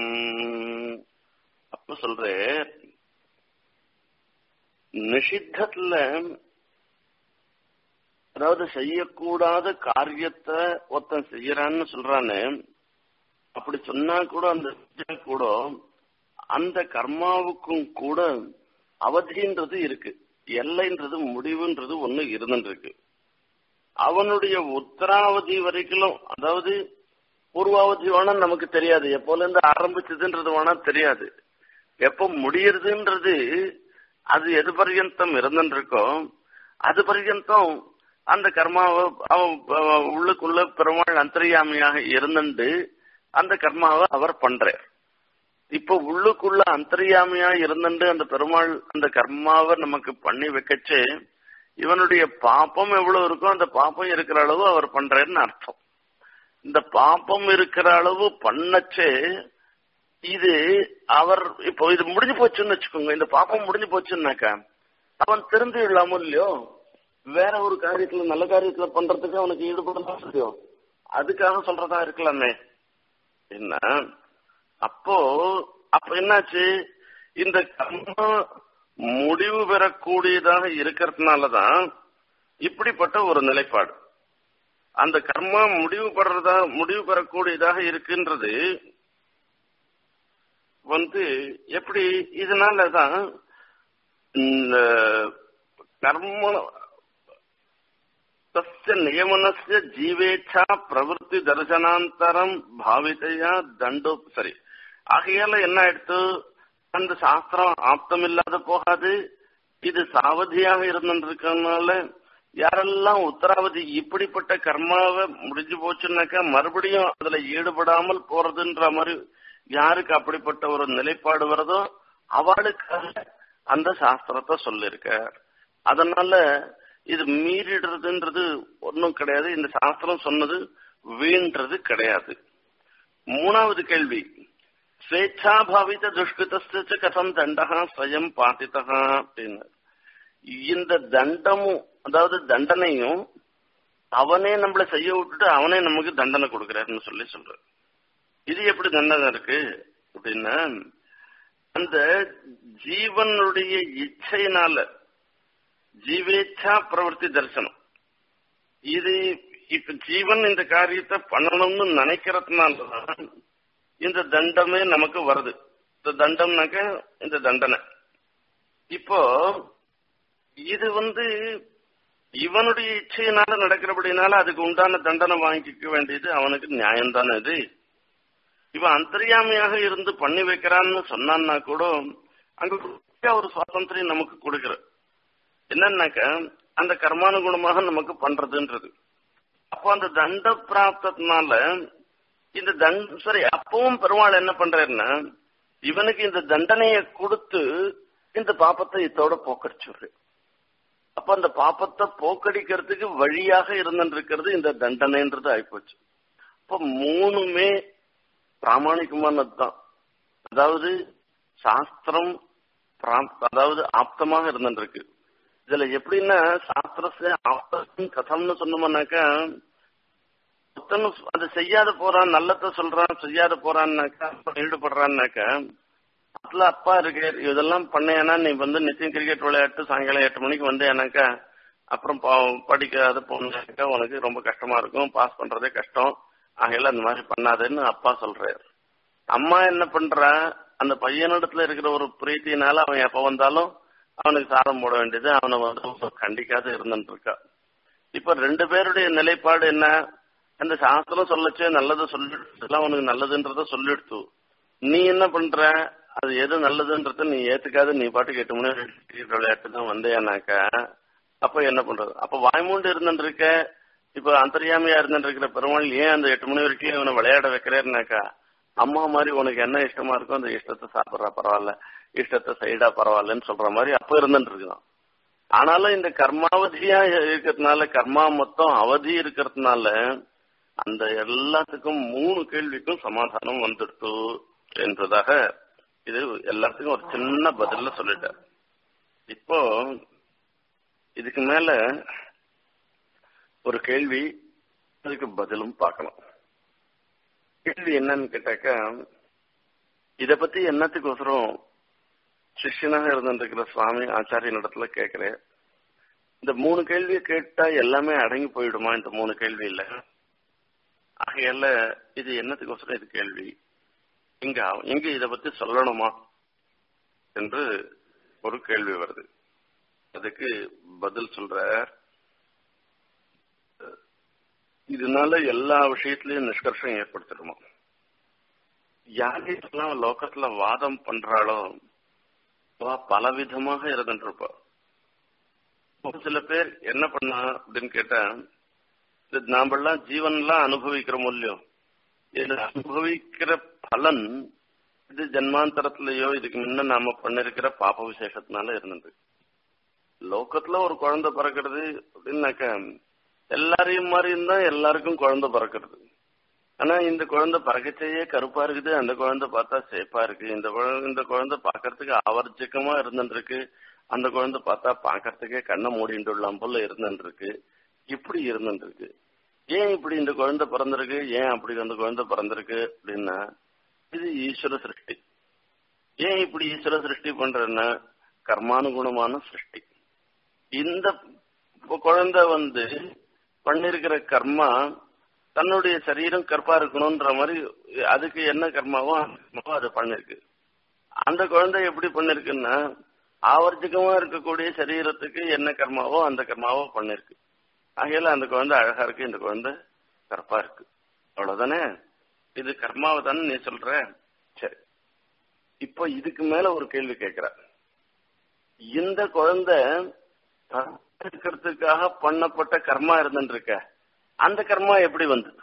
அப்ப சொல்ற நிஷித்தத்துல அதாவது செய்யக்கூடாத காரியத்தை ஒருத்தன் செய்யறான்னு சொல்றானே அப்படி சொன்னா கூட அந்த கூட அந்த கர்மாவுக்கும் கூட அவதின்றது இருக்கு எல்லைன்றது முடிவுன்றது ஒண்ணு இருந்துருக்கு அவனுடைய உத்தராவதி வரைக்கும் அதாவது பூர்வாவதி வேணா நமக்கு தெரியாது எப்போல இருந்து ஆரம்பிச்சதுன்றது வேணா தெரியாது எப்போ முடியறதுன்றது அது எது பர்யந்தம் இருந்துருக்கோ அது பர்யந்தம் அந்த கர்மாவை அவன் உள்ளுக்குள்ள பெருமாள் அந்தரியாமையாக இருந்துட்டு அந்த கர்மாவை அவர் பண்றார் இப்ப உள்ளுக்குள்ள அந்தரியாமையா இருந்துட்டு அந்த பெருமாள் அந்த கர்மாவை நமக்கு பண்ணி வைக்கச்சு இவனுடைய பாப்பம் எவ்வளவு இருக்கோ அந்த பாப்பம் இருக்கிற அளவு அவர் பண்றாருன்னு அர்த்தம் இந்த பாப்பம் இருக்கிற அளவு பண்ணச்சே இது அவர் இப்போ இது முடிஞ்சு போச்சுன்னு வச்சுக்கோங்க இந்த பாப்பம் முடிஞ்சு போச்சுன்னாக்கா அவன் தெரிந்து இல்லாம இல்லையோ வேற ஒரு காரியத்துல நல்ல காரியத்துல பண்றதுக்கு அவனுக்கு ஈடுபடலாம் இல்லையோ அதுக்காக சொல்றதா இருக்கலாமே என்ன அப்போ அப்ப என்னாச்சு இந்த கர்மா முடிவு பெறக்கூடியதாக இருக்கிறதுனாலதான் இப்படிப்பட்ட ஒரு நிலைப்பாடு அந்த கர்மா முடிவு பெறதா முடிவு பெறக்கூடியதாக இருக்கின்றது வந்து எப்படி இதனாலதான் இந்த கர்ம தஸ்ய நியமனஸ்ய ஜீவேச்சா பிரவருத்தி தர்சனாந்தரம் பாவிதையா தண்டோ சரி ஆகையால என்ன ஆயிடுத்து அந்த சாஸ்திரம் ஆப்தம் இல்லாத போகாது இது சாவதியாக இருந்திருக்கனால யாரெல்லாம் உத்தராவதி இப்படிப்பட்ட கர்மாவை முடிஞ்சு போச்சுன்னாக்கா மறுபடியும் அதுல ஈடுபடாமல் போறதுன்ற மாதிரி யாருக்கு அப்படிப்பட்ட ஒரு நிலைப்பாடு வருதோ அவளுக்காக அந்த சாஸ்திரத்தை சொல்லிருக்க அதனால இது மீறிடுறதுன்றது ஒன்றும் கிடையாது இந்த சாஸ்திரம் சொன்னது வீண்றது கிடையாது மூணாவது கேள்வி ஸ்வேச்சாபாவித துஷ்கிருத்த கதம் தண்டகா ஸ்வயம் பாதிதா அப்படின்னு இந்த தண்டமும் அதாவது தண்டனையும் அவனே நம்மள செய்ய விட்டுட்டு அவனே நமக்கு தண்டனை கொடுக்கறாருன்னு சொல்லி சொல்ற இது எப்படி தண்டனை இருக்கு அப்படின்னா அந்த ஜீவனுடைய இச்சையினால ஜீவேச்சா பிரவர்த்தி தரிசனம் இது இப்ப ஜீவன் இந்த காரியத்தை பண்ணணும்னு நினைக்கிறதுனாலதான் இந்த தண்டமே நமக்கு வருது இந்த தண்டம்னாக்க இந்த தண்டனை இப்போ இது வந்து இவனுடைய இச்சையினால நடக்கிறபடினால அதுக்கு உண்டான தண்டனை வாங்கிக்க வேண்டியது அவனுக்கு நியாயம்தானே இது இவன் அந்தரியாமையாக இருந்து பண்ணி வைக்கிறான்னு சொன்னான்னா கூட அங்க ஒரு சுவாதந்திரம் நமக்கு கொடுக்கிற என்னன்னாக்க அந்த கர்மானுகுணமாக நமக்கு பண்றதுன்றது அப்போ அந்த தண்ட பிராப்தத்தினால இந்த தண்ட சரி அப்பவும் பெருமாள் என்ன பண்றாருன்னா இவனுக்கு இந்த தண்டனையை கொடுத்து இந்த பாப்பத்தை இதோட போக்கடிச்சுடுற அப்ப அந்த பாப்பத்தை போக்கடிக்கிறதுக்கு வழியாக இருந்துருக்கிறது இந்த தண்டனைன்றது ஆயிப்போச்சு இப்ப மூணுமே பிராமணிகமானது தான் அதாவது சாஸ்திரம் அதாவது ஆப்தமாக இருந்துருக்கு இதுல எப்படின்னா சாஸ்திரத்தை ஆப்தம் கதம்னு சொன்னோம்னாக்கா ஒருத்தனும் அதை செய்யாத போறான் நல்லத சொல்றான் செய்யாத போறான்னாக்கா ஈடுபடுறான்னாக்கா அதுல அப்பா இருக்கு இதெல்லாம் பண்ணேன்னா நீ வந்து நித்தியம் கிரிக்கெட் விளையாட்டு சாயங்காலம் எட்டு மணிக்கு வந்தேனாக்கா அப்புறம் படிக்காத போனாக்கா உனக்கு ரொம்ப கஷ்டமா இருக்கும் பாஸ் பண்றதே கஷ்டம் ஆகையில அந்த மாதிரி பண்ணாதேன்னு அப்பா சொல்றாரு அம்மா என்ன பண்றா அந்த பையனிடத்துல இருக்கிற ஒரு பிரீத்தினால அவன் எப்ப வந்தாலும் அவனுக்கு சாதம் போட வேண்டியது அவனை வந்து கண்டிக்காத இருந்துட்டு இருக்கா இப்ப ரெண்டு பேருடைய நிலைப்பாடு என்ன அந்த சாஸ்திரம் சொல்லச்சே நல்லது சொல்லிட்டு உனக்கு நல்லதுன்றத சொல்லிடுத்து நீ என்ன பண்ற அது எது நல்லதுன்றத நீ ஏத்துக்காத நீ பாட்டுக்கு எட்டு மணி விளையாட்டு தான் வந்தேனாக்கா அப்ப என்ன பண்றது அப்ப வாய்மூண்டு இருந்துட்டு இருக்க இப்ப அந்தரியாமையா இருந்துட்டு இருக்கிற பெருமாள் ஏன் அந்த எட்டு மணி வரைக்கும் இவனை விளையாட வைக்கிறேன்னாக்கா அம்மா மாதிரி உனக்கு என்ன இஷ்டமா இருக்கோ அந்த இஷ்டத்தை சாப்பிடுறா பரவாயில்ல இஷ்டத்தை சைடா பரவாயில்லன்னு சொல்ற மாதிரி அப்ப இருந்துட்டு இருக்கான் ஆனாலும் இந்த கர்மாவதியா இருக்கிறதுனால கர்மா மொத்தம் அவதி இருக்கிறதுனால அந்த எல்லாத்துக்கும் மூணு கேள்விக்கும் சமாதானம் வந்துடுத்து என்பதாக இது எல்லாத்துக்கும் ஒரு சின்ன பதில சொல்லிட்டார் இப்போ இதுக்கு மேல ஒரு கேள்வி அதுக்கு பதிலும் பார்க்கணும் கேள்வி என்னன்னு கேட்டாக்கா இத பத்தி என்னத்துக்கோசரம் சிஷ்யனாக இருந்திருக்கிற சுவாமி ஆச்சாரிய இடத்துல கேட்கிறேன் இந்த மூணு கேள்வியை கேட்டா எல்லாமே அடங்கி போயிடுமா இந்த மூணு கேள்வியில ஆகையால இது என்னத்துக்கோசரம் இது கேள்வி இங்க இங்க இத பத்தி சொல்லணுமா என்று ஒரு கேள்வி வருது அதுக்கு பதில் சொல்ற இதனால எல்லா விஷயத்திலயும் நிஷ்கர்ஷம் ஏற்படுத்திடுமா யாரெல்லாம் லோகத்துல வாதம் பண்றாளோ அவ பலவிதமாக இருந்துருப்பா ஒரு சில பேர் என்ன பண்ணா அப்படின்னு கேட்டா இது நாமெல்லாம் ஜீவன்லாம் அனுபவிக்கிறோம் இல்லையோ இது அனுபவிக்கிற பலன் இது ஜன்மாந்தரத்திலயோ இதுக்கு முன்ன நாம பண்ணிருக்கிற பாப விசேஷத்தினால இருந்தது லோகத்துல ஒரு குழந்தை பிறக்கிறது அப்படின்னாக்க எல்லாரையும் மாதிரியும் தான் எல்லாருக்கும் குழந்தை பிறக்கிறது ஆனா இந்த குழந்தை பறக்கச்சேயே கருப்பா இருக்குது அந்த குழந்தை பார்த்தா சேப்பா இருக்கு இந்த குழந்தை இந்த குழந்தை பாக்குறதுக்கு ஆவர்ஜகமா இருந்துருக்கு அந்த குழந்தை பார்த்தா பாக்குறதுக்கே கண்ணை மூடிண்டுள்ளாம் போல இருந்துருக்கு இப்படி இருந்துருக்கு ஏன் இப்படி இந்த குழந்தை பிறந்திருக்கு ஏன் அப்படி அந்த குழந்தை பிறந்திருக்கு அப்படின்னா இது ஈஸ்வர சிருஷ்டி ஏன் இப்படி ஈஸ்வர சிருஷ்டி பண்றேன்னா கர்மானுகுணமான சிருஷ்டி இந்த குழந்தை வந்து பண்ணிருக்கிற கர்மா தன்னுடைய சரீரம் கற்பா இருக்கணும்ன்ற மாதிரி அதுக்கு என்ன கர்மாவோ அந்த கர்மாவோ அது பண்ணிருக்கு அந்த குழந்தை எப்படி பண்ணிருக்குன்னா ஆவர்ஜிகமா இருக்கக்கூடிய சரீரத்துக்கு என்ன கர்மாவோ அந்த கர்மாவோ பண்ணிருக்கு ஆகையில அந்த குழந்தை அழகா இருக்கு இந்த குழந்தை கற்பா இருக்கு அவ்வளவுதானே இது கர்மாவை தானே நீ சொல்ற சரி இப்போ இதுக்கு மேல ஒரு கேள்வி கேட்கிற இந்த குழந்தை இருக்கிறதுக்காக பண்ணப்பட்ட கர்மா இருந்துருக்க அந்த கர்மா எப்படி வந்தது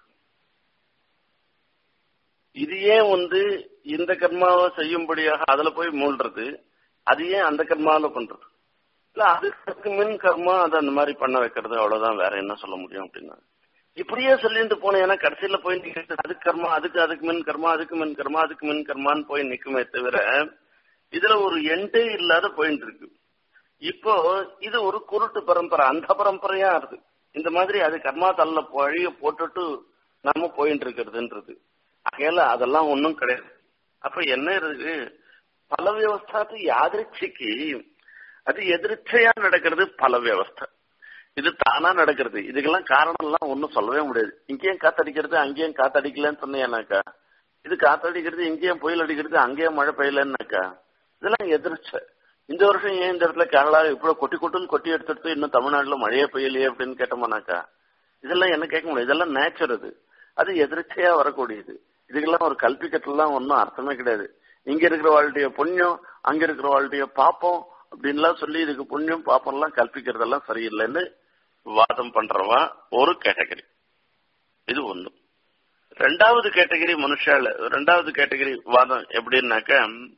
இது ஏன் வந்து இந்த கர்மாவை செய்யும்படியாக அதுல போய் மூழ்றது அது ஏன் அந்த கர்மாவில பண்றது இல்ல அதுக்கு மின் கர்மா அதை அந்த மாதிரி பண்ண வைக்கிறது அவ்வளவுதான் வேற என்ன சொல்ல முடியும் அப்படின்னா இப்படியே சொல்லிட்டு போனேன் கடைசியில போய் நிக்கிறது அதுக்கு கர்மா அதுக்கு அதுக்கு மின் கர்மா அதுக்கு மின் கர்மா அதுக்கு மின் கர்மான்னு போய் நிக்குமே தவிர இதுல ஒரு எண்டே இல்லாத போயிட்டு இருக்கு இப்போ இது ஒரு குருட்டு பரம்பரை அந்த பரம்பரையா இருக்கு இந்த மாதிரி அது கர்மா தள்ள வழிய போட்டுட்டு நம்ம போயிட்டு இருக்கிறதுன்றது ஆகையால அதெல்லாம் ஒன்றும் கிடையாது அப்ப என்ன இருக்கு பல வியவஸ்தாத்து யாதிருச்சிக்கு அது எதிர்ச்சையா நடக்கிறது பல வியவஸ்தை இது தானா நடக்கிறது இதுக்கெல்லாம் காரணம் எல்லாம் ஒன்றும் சொல்லவே முடியாது இங்கேயும் காத்தடிக்கிறது அங்கேயும் காத்தடிக்கலன்னு சொன்னேனாக்கா இது காத்தடிக்கிறது இங்கேயும் புயல் அடிக்கிறது அங்கேயும் மழை பெய்யலன்னாக்கா இதெல்லாம் எதிர்ச்சை இந்த வருஷம் ஏன் இந்த இடத்துல கேரளா இவ்வளவு கொட்டி கொட்டுன்னு கொட்டி எடுத்துட்டு இன்னும் தமிழ்நாட்டுல மழையே பெய்யலையே அப்படின்னு கேட்டோம்னாக்கா இதெல்லாம் என்ன கேட்க முடியாது இதெல்லாம் நேச்சர் அது அது எதிர்ச்சையா வரக்கூடியது இதுக்கெல்லாம் ஒரு கல்பிக்கட்டுலாம் ஒன்றும் அர்த்தமே கிடையாது இங்க இருக்கிற வாழ்டைய புண்ணியம் அங்க இருக்கிற வாழ்டைய பாப்போம் அப்படின்லாம் சொல்லி இதுக்கு புண்ணியம் பாப்பம்லாம் கல்பிக்கிறதெல்லாம் சரியில்லைன்னு வாதம் பண்றவா ஒரு கேட்டகரி இது ஒண்ணு ரெண்டாவது கேட்டகரி மனுஷால ரெண்டாவது கேட்டகரி வாதம் எப்படின்னாக்க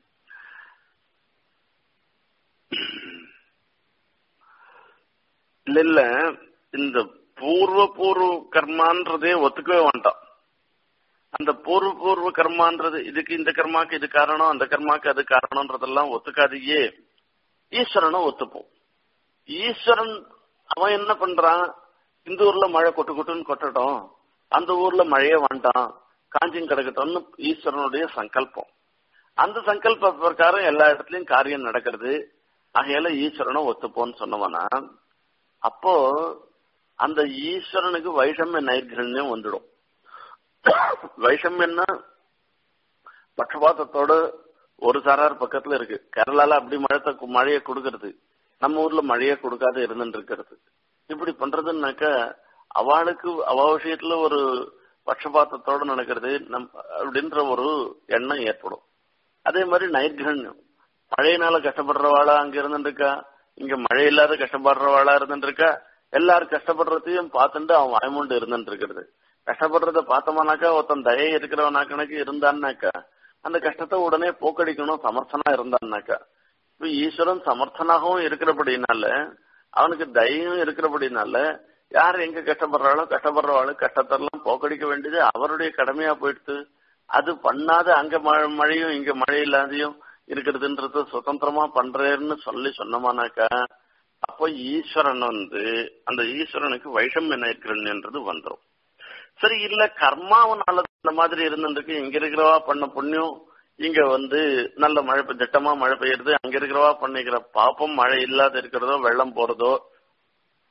இல்ல இல்ல இந்த பூர்வ பூர்வ கர்மான்றதே ஒத்துக்கவே வேண்டாம் அந்த பூர்வ பூர்வ கர்மான்றது இதுக்கு இந்த கர்மாக்கு இது காரணம் அந்த கர்மாக்கு அது காரணம்ன்றதெல்லாம் ஒத்துக்காதையே ஈஸ்வரனை ஒத்துப்போம் ஈஸ்வரன் அவன் என்ன பண்றான் இந்த ஊர்ல மழை கொட்டு கொட்டுன்னு கொட்டட்டும் அந்த ஊர்ல மழையே வேண்டாம் காஞ்சியும் கிடக்கட்டும்னு ஈஸ்வரனுடைய சங்கல்பம் அந்த சங்கல்ப பிரகாரம் எல்லா இடத்துலயும் காரியம் நடக்கிறது ஆகையால ஈஸ்வரனை ஒத்துப்போன்னு சொன்னவனா அப்போ அந்த ஈஸ்வரனுக்கு வைஷமிய நைர்கண்யம் வந்துடும் வைஷமியன்னா பட்சபாத்தத்தோட ஒரு சாரார் பக்கத்துல இருக்கு கேரளால அப்படி மழை மழையை கொடுக்கறது நம்ம ஊர்ல மழையை கொடுக்காத இருந்துட்டு இருக்கிறது இப்படி பண்றதுன்னாக்க அவளுக்கு அவ விஷயத்துல ஒரு பட்சபாத்தத்தோட நடக்கிறது நம் அப்படின்ற ஒரு எண்ணம் ஏற்படும் அதே மாதிரி நைர்கண்யம் மழையினால கஷ்டப்படுறவாளா அங்க இருந்துருக்கா இங்க மழை இல்லாத கஷ்டப்படுறவாளா இருந்துருக்கா எல்லாரும் கஷ்டப்படுறதையும் பார்த்துட்டு அவன் வாய்மூண்டு இருந்துட்டு இருக்கிறது கஷ்டப்படுறத பார்த்தோம்னாக்கா ஒருத்தன் தயை இருக்கிறவனா கணக்கு இருந்தான்னாக்கா அந்த கஷ்டத்தை உடனே போக்கடிக்கணும் சமர்த்தனா இருந்தான்னாக்கா இப்ப ஈஸ்வரன் சமர்த்தனாகவும் இருக்கிறபடினால அவனுக்கு தைரியம் இருக்கிறபடினால யார் எங்க கஷ்டப்படுறாளோ கஷ்டப்படுறவாளோ கஷ்டத்தெல்லாம் போக்கடிக்க வேண்டியது அவருடைய கடமையா போயிடுத்து அது பண்ணாத அங்க மழை மழையும் இங்க மழை இல்லாதையும் இருக்கிறதுன்றது சுதந்திரமா பண்றேன்னு சொல்லி சொன்னோமானாக்கா அப்போ ஈஸ்வரன் வந்து அந்த ஈஸ்வரனுக்கு வைஷமிய நைக்கிரன்ன்றது வந்துடும் சரி இல்ல கர்மாவனால இந்த மாதிரி இருந்துருக்கு இங்க இருக்கிறவா பண்ண புண்ணியம் இங்க வந்து நல்ல மழை திட்டமா மழை பெய்யுறது அங்க இருக்கிறவா பண்ணிக்கிற பாப்பம் மழை இல்லாத இருக்கிறதோ வெள்ளம் போறதோ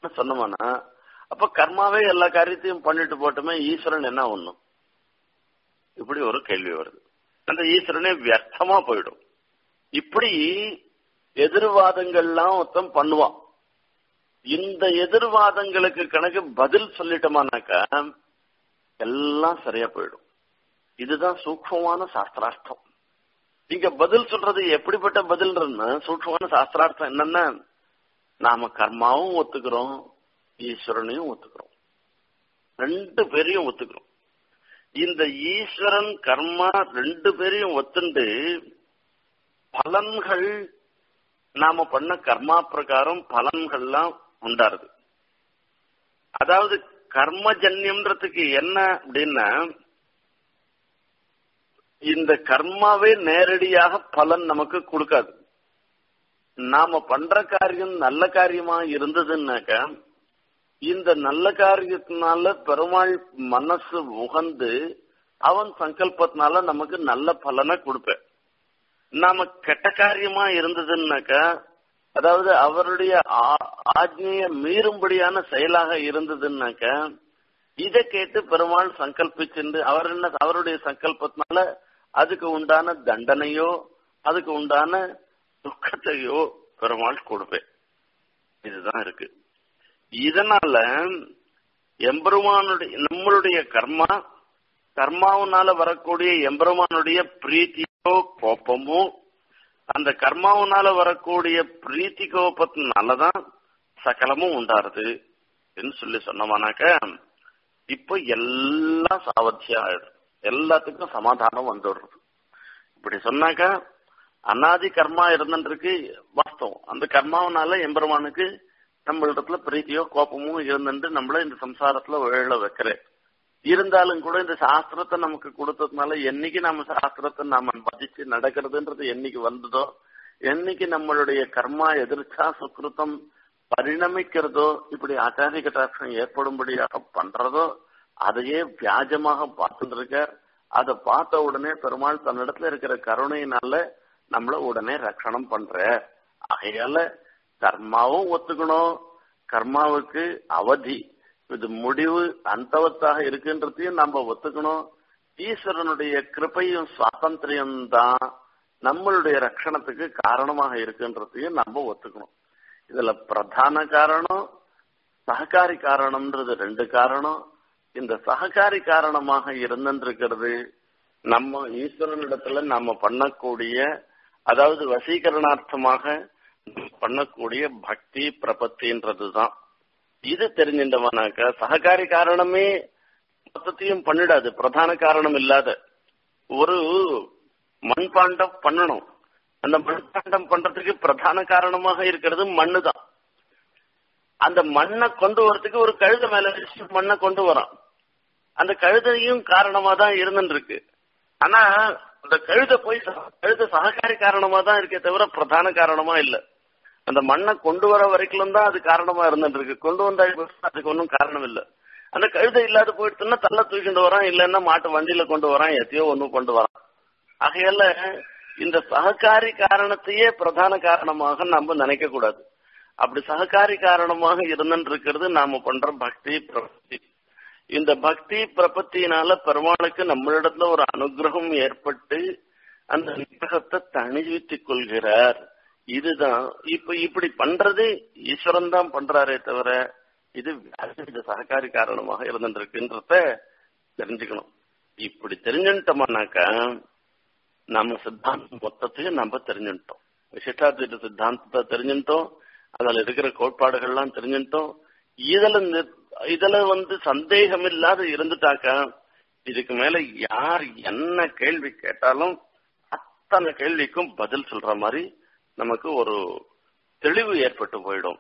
சொன்னோம்னா அப்ப கர்மாவே எல்லா காரியத்தையும் பண்ணிட்டு போட்டுமே ஈஸ்வரன் என்ன ஒண்ணும் இப்படி ஒரு கேள்வி வருது அந்த ஈஸ்வரனே வியர்த்தமா போயிடும் இப்படி எதிர்வாதங்கள்லாம் ஒருத்தன் பண்ணுவான் இந்த எதிர்வாதங்களுக்கு கணக்கு பதில் சொல்லிட்டோமானாக்கா எல்லாம் சரியா போயிடும் இதுதான் சூக்மமான சாஸ்திரார்த்தம் இங்க பதில் சொல்றது எப்படிப்பட்ட பதில்ன்றதுன்னா சூக்மமான சாஸ்திரார்த்தம் என்னன்னா நாம கர்மாவும் ஒத்துக்கிறோம் ஈஸ்வரனையும் ஒத்துக்கிறோம் ரெண்டு பேரையும் ஒத்துக்கிறோம் இந்த ஈஸ்வரன் கர்மா ரெண்டு பேரையும் ஒத்துண்டு பலன்கள் நாம பண்ண கர்மா பிரகாரம் பலன்கள்லாம் உண்டாருது அதாவது கர்மஜன்யம்ன்றதுக்கு என்ன அப்படின்னா இந்த கர்மாவே நேரடியாக பலன் நமக்கு கொடுக்காது நாம பண்ற காரியம் நல்ல காரியமா இருந்ததுன்னாக்க இந்த நல்ல காரியத்தினால பெருமாள் மனசு உகந்து அவன் சங்கல்பத்தினால நமக்கு நல்ல பலனை கொடுப்பேன் நாம கெட்ட காரியமா இருந்ததுன்னாக்கா அதாவது அவருடைய ஆஜ்ஞைய மீறும்படியான செயலாக இருந்ததுன்னாக்க இதை கேட்டு பெருமாள் சங்கல்பிச்சுண்டு அவர் என்ன அவருடைய சங்கல்பத்தினால அதுக்கு உண்டான தண்டனையோ அதுக்கு உண்டான துக்கத்தையோ பெருமாள் கொடுப்பேன் இதுதான் இருக்கு இதனால எம்பெருமானுடைய நம்மளுடைய கர்மா கர்மாவனால வரக்கூடிய எம்பெருமானுடைய பிரீத்தியோ கோப்பமோ அந்த கர்மாவனால வரக்கூடிய பிரீத்தி கோபத்தினாலதான் சகலமும் உண்டாருது சொல்லி சொன்னோம்னாக்க இப்போ எல்லாம் சாவத்தியம் ஆயிடும் எல்லாத்துக்கும் சமாதானம் வந்துடுறது இப்படி சொன்னாக்கா அனாதி கர்மா இருந்துருக்கு வாஸ்தவம் அந்த கர்மாவனால எம்பெருமானுக்கு நம்மளிடத்துல பிரீத்தியோ கோபமோ இருந்துட்டு நம்மள இந்த சம்சாரத்துல உழல வைக்கிறேன் இருந்தாலும் கூட இந்த சாஸ்திரத்தை நமக்கு கொடுத்ததுனால என்னைக்கு நம்ம சாஸ்திரத்தை நாம மதிச்சு நடக்கிறதுன்றது என்னைக்கு வந்ததோ என்னைக்கு நம்மளுடைய கர்மா எதிர்ச்சா சுக்கிருத்தம் பரிணமிக்கிறதோ இப்படி ஆச்சாரிய கட்டாட்சம் ஏற்படும்படியாக பண்றதோ அதையே வியாஜமாக பார்த்துட்டு இருக்கார் அதை பார்த்த உடனே பெருமாள் தன்னிடத்துல இருக்கிற கருணையினால நம்மள உடனே ரட்சணம் பண்ற ஆகையால கர்மாவும் ஒத்துக்கணும் கர்மாவுக்கு அவதி இது முடிவு அந்தவத்தாக இருக்குன்றதையும் நம்ம ஒத்துக்கணும் ஈஸ்வரனுடைய கிருப்பையும் சுவாதந்திரியம் தான் நம்மளுடைய ரட்சணத்துக்கு காரணமாக இருக்குன்றதையும் நம்ம ஒத்துக்கணும் இதுல பிரதான காரணம் சககாரி காரணம்ன்றது ரெண்டு காரணம் இந்த சககாரி காரணமாக இருந்திருக்கிறது நம்ம ஈஸ்வரனிடத்துல நம்ம பண்ணக்கூடிய அதாவது வசீகரணார்த்தமாக பண்ணக்கூடிய பக்தி பிரபத்தின்றதுதான் இது தெரிஞ்சின்றவனாக்க சககாரி காரணமே மொத்தத்தையும் பண்ணிடாது பிரதான காரணம் இல்லாத ஒரு மண்பாண்டம் பண்ணணும் அந்த மண்பாண்டம் பண்றதுக்கு பிரதான காரணமாக இருக்கிறது மண்ணு தான் அந்த மண்ணை கொண்டு வரதுக்கு ஒரு கழுத மேல வச்சு மண்ணை கொண்டு வரான் அந்த கழுதையும் காரணமா தான் இருந்துருக்கு ஆனா அந்த கழுத போய் கழுத சககாரி காரணமா தான் இருக்கே தவிர பிரதான காரணமா இல்ல அந்த மண்ணை கொண்டு வர வரைக்கும் தான் அது காரணமா இருந்துருக்கு கொண்டு வந்தா அதுக்கு ஒன்றும் காரணம் இல்ல அந்த கழுதை இல்லாத போயிடுச்சுன்னா தள்ள தூக்கிட்டு வரான் இல்லைன்னா மாட்டு வண்டியில கொண்டு வரான் எத்தையோ ஒன்னும் கொண்டு வரான் ஆகையால இந்த சககாரி காரணத்தையே பிரதான காரணமாக நம்ம நினைக்க கூடாது அப்படி சககாரி காரணமாக இருந்துருக்கிறது நாம பண்ற பக்தி பிரபத்தி இந்த பக்தி பிரபத்தினால பெருமாளுக்கு நம்மளிடத்துல ஒரு அனுகிரகம் ஏற்பட்டு அந்த அனுகிரகத்தை தணிவித்துக் கொள்கிறார் இதுதான் இப்ப இப்படி பண்றது ஈஸ்வரன் தான் பண்றாரே தவிர இது இந்த சககாரி காரணமாக இருந்துருக்குன்றத தெரிஞ்சுக்கணும் இப்படி தெரிஞ்சுட்டோம்னாக்கா நம்ம சித்தாந்தம் மொத்தத்தையும் நம்ம தெரிஞ்சுட்டோம் விசிஷ்டாத்வைத சித்தாந்தத்தை தெரிஞ்சுட்டோம் அதுல இருக்கிற கோட்பாடுகள்லாம் தெரிஞ்சுட்டோம் இதுல இதுல வந்து சந்தேகம் இல்லாத இருந்துட்டாக்கா இதுக்கு மேல யார் என்ன கேள்வி கேட்டாலும் அத்தனை கேள்விக்கும் பதில் சொல்ற மாதிரி நமக்கு ஒரு தெளிவு ஏற்பட்டு போயிடும்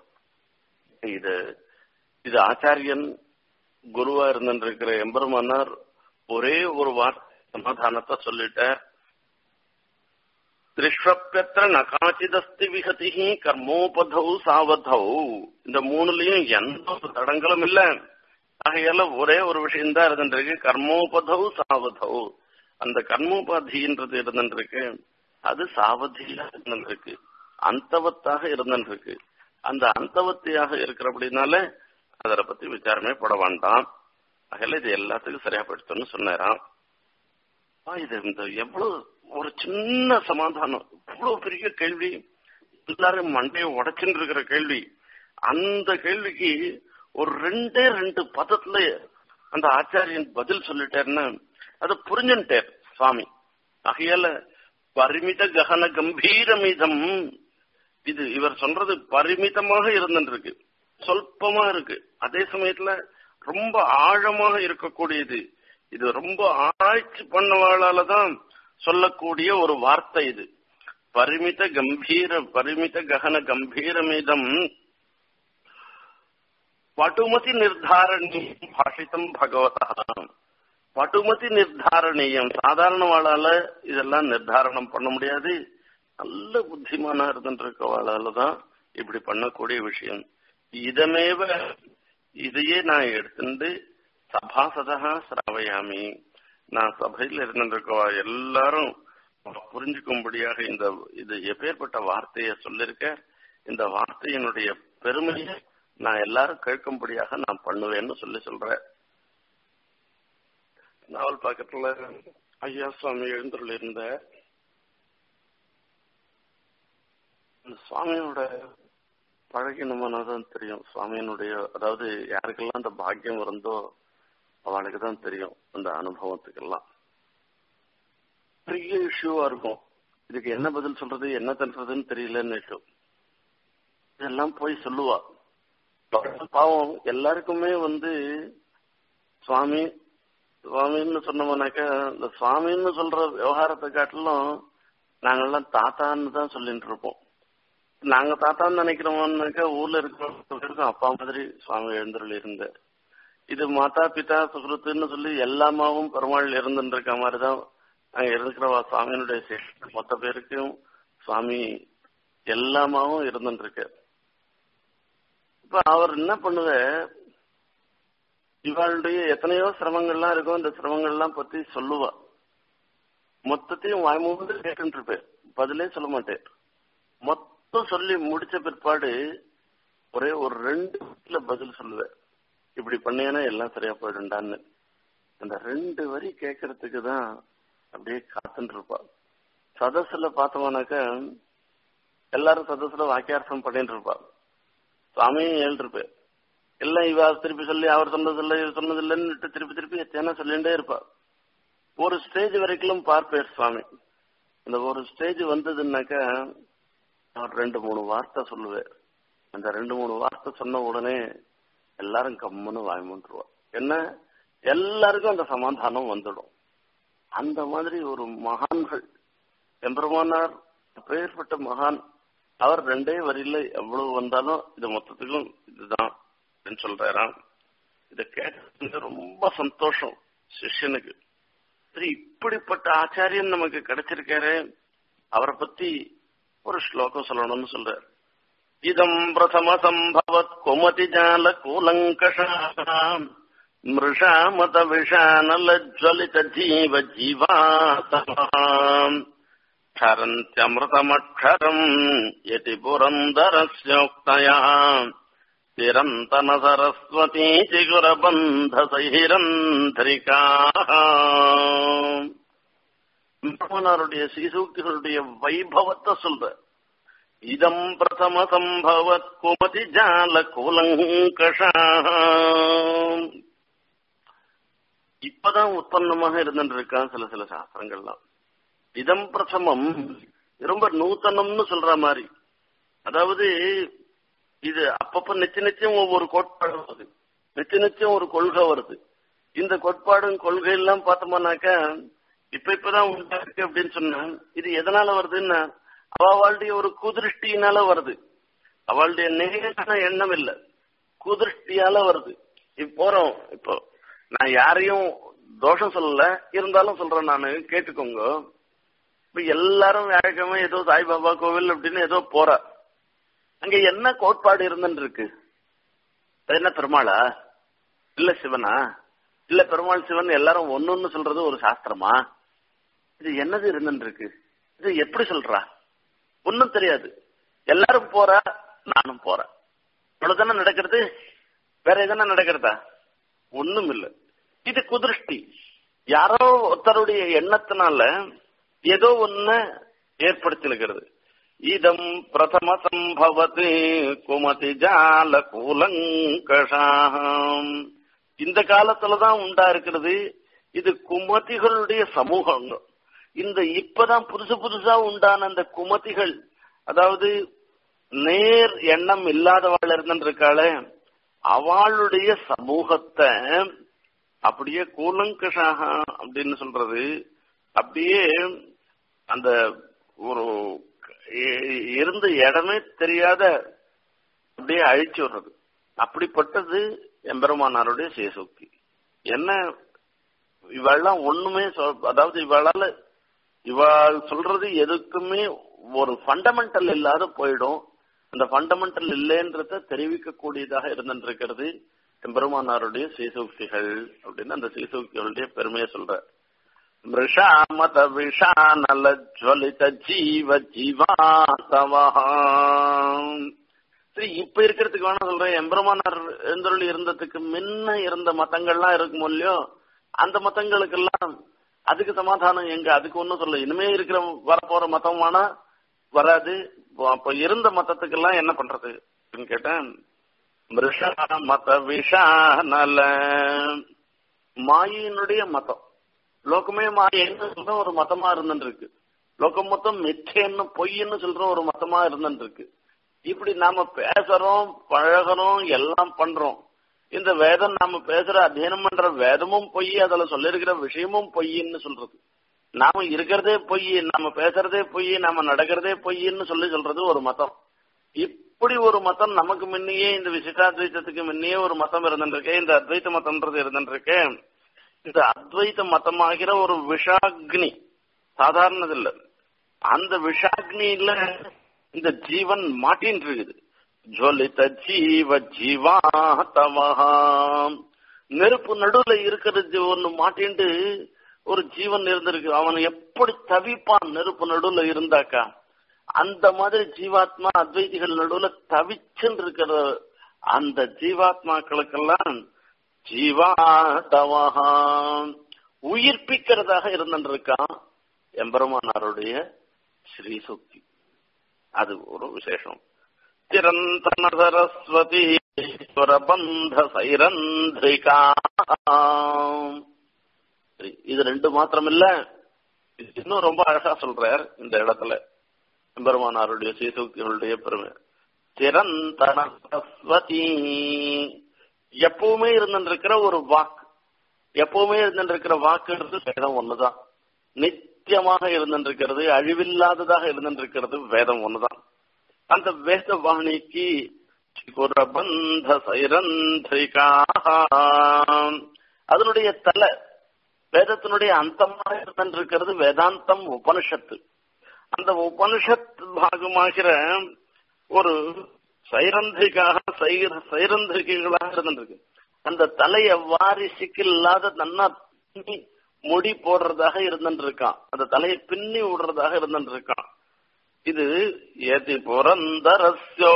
இது இது ஆச்சாரியன் குருவா இருந்திருக்கிற எம்பெருமானார் ஒரே ஒரு வார்த்தை சமாதானத்தை சொல்லிட்டார் திருஷ்வப்பியத்திர நகாச்சிதஸ்தி விகதி கர்மோபதௌ சாவதௌ இந்த மூணுலயும் எந்த ஒரு தடங்களும் இல்ல ஆகையால ஒரே ஒரு விஷயம் தான் இருந்துருக்கு கர்மோபதௌ சாவதௌ அந்த கர்மோபாதின்றது இருந்துருக்கு அது சாவதியா இருந்துருக்கு அந்தவத்தாக இருந்துருக்கு அந்த அந்தவத்தியாக இருக்கிறபடினால அதை பத்தி விசாரமே பட வேண்டாம் அகல இது எல்லாத்துக்கும் சரியா போயிடுத்துன்னு சொன்னாராம் இது இந்த எவ்வளவு ஒரு சின்ன சமாதானம் இவ்வளவு பெரிய கேள்வி எல்லாரும் மண்டையை உடைச்சுட்டு இருக்கிற கேள்வி அந்த கேள்விக்கு ஒரு ரெண்டே ரெண்டு பதத்துல அந்த ஆச்சாரியன் பதில் சொல்லிட்டாருன்னா அது புரிஞ்சுட்டார் சுவாமி ஆகையால பரிமித ககன கம்பீரமிதம் இது இவர் சொல்றது பரிமிதமாக இருந்துருக்கு சொல்பமா இருக்கு அதே சமயத்துல ரொம்ப ஆழமாக இருக்கக்கூடியது இது ரொம்ப ஆராய்ச்சி பண்ணவாளால தான் சொல்லக்கூடிய ஒரு வார்த்தை இது பரிமித கம்பீர பரிமித ககன கம்பீரமிதம் பட்டுமதி நிர்தாரணீயம் பாஷிதம் பகவதா பட்டுமதி நிர்தாரணீயம் சாதாரண வாழால இதெல்லாம் நிர்தாரணம் பண்ண முடியாது நல்ல புத்திமானா இருந்துட்டு வாழால தான் இப்படி பண்ணக்கூடிய விஷயம் இதமேவ இதையே நான் எடுத்துட்டு சபாசதா சிராவையாமி நான் சபையில் இருந்திருக்கவா எல்லாரும் புரிஞ்சுக்கும்படியாக இந்த இது எப்பேற்பட்ட வார்த்தையை சொல்லிருக்க இந்த வார்த்தையினுடைய பெருமையை நான் எல்லாரும் கேட்கும்படியாக நான் பண்ணுவேன்னு சொல்லி சொல்றேன் நாவல் பக்கத்துல ஐயா சுவாமி எழுந்துள்ள இருந்த சுவாமியோட பழகினமான தான் தெரியும் சுவாமியினுடைய அதாவது யாருக்கெல்லாம் அந்த பாக்கியம் இருந்தோ அவளுக்கு தான் தெரியும் அந்த அனுபவத்துக்கெல்லாம் பெரிய இஷ்யூவா இருக்கும் இதுக்கு என்ன பதில் சொல்றது என்ன தன்றதுன்னு தெரியலன்னு இதெல்லாம் போய் சொல்லுவா பாவம் எல்லாருக்குமே வந்து சுவாமி சுவாமின்னு சொன்னோம்னாக்கா இந்த சுவாமின்னு சொல்ற விவகாரத்தை காட்டிலும் நாங்கெல்லாம் தாத்தான்னு தான் சொல்லிட்டு இருப்போம் நாங்க தாத்தான்னு நினைக்கிறோம்னாக்கா ஊர்ல இருக்கிறவங்களுக்கும் அப்பா மாதிரி சுவாமி எழுந்தருள் இருந்த இது மாதா பிதா சுகிருத்துன்னு சொல்லி எல்லாமாவும் பெருமாள் இருந்துட்டு இருக்க மாதிரிதான் அங்க இருக்கிறவா சுவாமியினுடைய மொத்த பேருக்கும் சுவாமி எல்லாமாவும் இருந்துட்டு இருக்கு இப்ப அவர் என்ன பண்ணுவ இவளுடைய எத்தனையோ சிரமங்கள்லாம் இருக்கும் இந்த சிரமங்கள்லாம் பத்தி சொல்லுவா மொத்தத்தையும் வாய்மூந்து கேட்டு இருப்பேன் பதிலே சொல்ல மாட்டேன் மொத்தம் சொல்லி முடிச்ச பிற்பாடு ஒரே ஒரு ரெண்டு பதில் சொல்லுவேன் இப்படி பண்ணேன்னா எல்லாம் சரியா போயிடும்டான்னு அந்த ரெண்டு வரி கேட்கறதுக்கு தான் அப்படியே காத்துட்டு இருப்பா சதசுல பார்த்தோம்னாக்க எல்லாரும் சதசுல வாக்கியார்த்தம் பண்ணிட்டு இருப்பா சுவாமியும் ஏழ்ருப்பேன் எல்லாம் இவ திருப்பி சொல்லி அவர் சொன்னதில்லை இவர் சொன்னதில்லைன்னு திருப்பி திருப்பி எத்தனை சொல்லிட்டே இருப்பா ஒரு ஸ்டேஜ் வரைக்கும் பார்ப்பேர் சுவாமி அந்த ஒரு ஸ்டேஜ் வந்ததுன்னாக்கா அவர் ரெண்டு மூணு வார்த்தை சொல்லுவேன் அந்த ரெண்டு மூணு வார்த்தை சொன்ன உடனே எல்லாரும் கம்முன்னு வாய்மூன்றுவா என்ன எல்லாருக்கும் அந்த சமாதானம் வந்துடும் அந்த மாதிரி ஒரு மகான்கள் எம்பெருமானார் பெயர்பட்ட மகான் அவர் ரெண்டே வரியில எவ்வளவு வந்தாலும் இது மொத்தத்துக்கும் இதுதான் அப்படின்னு சொல்றாராம் இதை கேட்கறது ரொம்ப சந்தோஷம் சிஷ்யனுக்கு சரி இப்படிப்பட்ட ஆச்சாரியன் நமக்கு கிடைச்சிருக்காரு அவரை பத்தி ஒரு ஸ்லோகம் சொல்லணும்னு சொல்றார் இதம் பிரதம சம்பவத் குமதி ஜால கூலங்கஷாம் மிருஷாமத விஷானலஜ்வலித ஜீவ ஜீவாசமாம் क्षरन्त्यमृतमक्षरम् यति पुरन्दरस्योक्तया चिरन्तन सरस्वती चिகுரபந்தசைரந்திரிகா பிரம்மனாருடைய சீசூக்திகளுடைய வைபவத்தை சொல்ற இதம் பிரதம சம்பவத் குமதி ஜால கூலங்கஷா இப்பதான் உற்பத்தமாக இருந்துட்டு இருக்கான் சில சில சாஸ்திரங்கள்லாம் இதம் பிரசமம் ரொம்ப நூத்தனம்னு சொல்ற மாதிரி அதாவது இது அப்பப்ப நிச்சய நிச்சயம் ஒவ்வொரு கோட்பாடு வருது நிச்சய நிச்சயம் ஒரு கொள்கை வருது இந்த கோட்பாடும் கொள்கை எல்லாம் பார்த்தோம்னாக்கா இப்ப இப்பதான் உண்டாருக்கு அப்படின்னு சொன்னா இது எதனால வருதுன்னா அவளுடைய ஒரு குதிருஷ்டியினால வருது அவளுடைய நேரான எண்ணம் இல்ல குதிருஷ்டியால வருது இப்ப போறோம் இப்போ நான் யாரையும் தோஷம் சொல்லல இருந்தாலும் சொல்றேன் நானு கேட்டுக்கோங்க இப்ப எல்லாரும் வியாழக்கிழமை ஏதோ சாய்பாபா கோவில் அப்படின்னு ஏதோ போற அங்க என்ன கோட்பாடு இருந்துன்னு இருக்கு அது என்ன பெருமாளா இல்ல சிவனா இல்ல பெருமாள் சிவன் எல்லாரும் ஒன்னொன்னு சொல்றது ஒரு சாஸ்திரமா இது என்னது இருந்துன்னு இருக்கு இது எப்படி சொல்றா ஒன்னும் தெரியாது எல்லாரும் போறா நானும் போறேன் அவ்வளவுதானே நடக்கிறது வேற எதனா நடக்கிறதா ஒண்ணும் இல்ல இது குதிருஷ்டி யாரோ ஒருத்தருடைய எண்ணத்தினால ஏதோ ஒண்ணு ஏற்படுத்தினுக்கிறது இதம் பிரதம சம்பவத்து குமதி ஜால கூலங்கஷாம் இந்த காலத்துலதான் உண்டா இருக்கிறது இது குமதிகளுடைய சமூகம் இந்த இப்பதான் புதுசு புதுசா உண்டான அந்த குமதிகள் அதாவது நேர் எண்ணம் இல்லாதவாள் இருந்திருக்காளே அவளுடைய சமூகத்தை அப்படியே கூலங்கஷாக அப்படின்னு சொல்றது அப்படியே அந்த ஒரு இருந்த இடமே தெரியாத அப்படியே அழிச்சு விடுறது அப்படிப்பட்டது எம்பெருமானாருடைய சேசோக்தி என்ன இவெல்லாம் ஒண்ணுமே சொல் அதாவது இவளால இவாள் சொல்றது எதுக்குமே ஒரு ஃபண்டமெண்டல் இல்லாத போயிடும் அந்த ஃபண்டமெண்டல் இல்லைன்றத தெரிவிக்கக்கூடியதாக இருந்திருக்கிறது எம்பெருமானாருடைய சீசூக்திகள் அப்படின்னு அந்த சீசூக்திகளுடைய பெருமையை சொல்ற மிருஷா மத விஷானல ஜுவலித ஜீவ ஜீவாசவஹாம் சரி இப்ப இருக்கிறதுக்கு வேணா சொல்றேன் எம்பெருமானார் எழுந்தருள் இருந்ததுக்கு முன்ன இருந்த மதங்கள்லாம் இருக்கும் இல்லையோ அந்த மதங்களுக்கெல்லாம் அதுக்கு சமாதானம் எங்க அதுக்கு ஒண்ணும் சொல்ல இனிமே இருக்கிற வரப்போற மதம் வேணா வராது அப்ப இருந்த மதத்துக்கெல்லாம் என்ன பண்றது அப்படின்னு கேட்டேன் மிருஷா மத விஷானல மாயினுடைய மதம் லோகமே மாயன்னு சொல்ற ஒரு மதமா இருந்துட்டு இருக்கு லோகம் மொத்தம் மிச்சேன்னு பொய்ன்னு சொல்ற ஒரு மதமா இருந்துட்டு இருக்கு இப்படி நாம பேசுறோம் பழகிறோம் எல்லாம் பண்றோம் இந்த வேதம் நாம பேசுற அத்தியனம் பண்ற வேதமும் பொய் அதுல சொல்லிருக்கிற விஷயமும் பொய்ன்னு சொல்றது நாம இருக்கிறதே பொய் நாம பேசுறதே பொய் நாம நடக்கிறதே பொய்ன்னு சொல்லி சொல்றது ஒரு மதம் இப்படி ஒரு மதம் நமக்கு முன்னையே இந்த விசிஷ்டாத்வைத்தத்துக்கு முன்னையே ஒரு மதம் இருந்துருக்கு இந்த அத்வைத்த மதம்ன்றது இருந்துருக்கு இந்த அத்வைத்த மதமாகிற ஒரு விஷாக்னி சாதாரணது இல்ல அந்த விஷாக்னியில இந்த ஜீவன் மாட்டின்னு இருக்குது ஜொலித்த ஜீவ ஜீவாத்தவகாம் நெருப்பு நடுவுல இருக்கிறது ஒண்ணு மாட்டின்ட்டு ஒரு ஜீவன் இருந்திருக்கு அவன் எப்படி தவிப்பான் நெருப்பு நடுவுல இருந்தாக்கா அந்த மாதிரி ஜீவாத்மா அத்வைதிகள் நடுவுல தவிச்சுன்னு இருக்கிற அந்த ஜீவாத்மாக்களுக்கெல்லாம் ஜீவாதவகாம் உயிர்ப்பிக்கிறதாக இருந்திருக்கான் எம்பெருமானாருடைய ஸ்ரீசுக்தி அது ஒரு விசேஷம் ಚಿರಂತನ ಸರಸ್ವತಿ ಸ್ವರಬಂಧ ಸೈರಂಧ್ರಿಕಾ இது ரெண்டு மாத்திரம் இல்ல இன்னும் ரொம்ப அழகா சொல்றார் இந்த இடத்துல பெருமானாருடைய சீசூக்திகளுடைய பெருமை சிரந்தன சரஸ்வதி எப்பவுமே இருந்திருக்கிற ஒரு வாக்கு எப்பவுமே இருந்திருக்கிற வாக்குன்றது வேதம் ஒண்ணுதான் நித்தியமாக இருந்திருக்கிறது அழிவில்லாததாக இருந்திருக்கிறது வேதம் ஒண்ணுதான் அந்த வேதவாணிக்கு குரபந்த சைரந்திரிகா அதனுடைய தலை வேதத்தினுடைய அந்தமாக இருந்திருக்கிறது வேதாந்தம் உபனிஷத்து அந்த உபனிஷத் பாகமாகிற ஒரு சைரந்திரிக்காக சைரந்திரிகைகளாக இருந்திருக்கு அந்த தலைய வாரிசுக்கு இல்லாத நன்னா பின்னி முடி போடுறதாக இருந்துருக்கான் அந்த தலையை பின்னி விடுறதாக இருந்துருக்கான் இது ஏதி புரந்தரஸ்யோ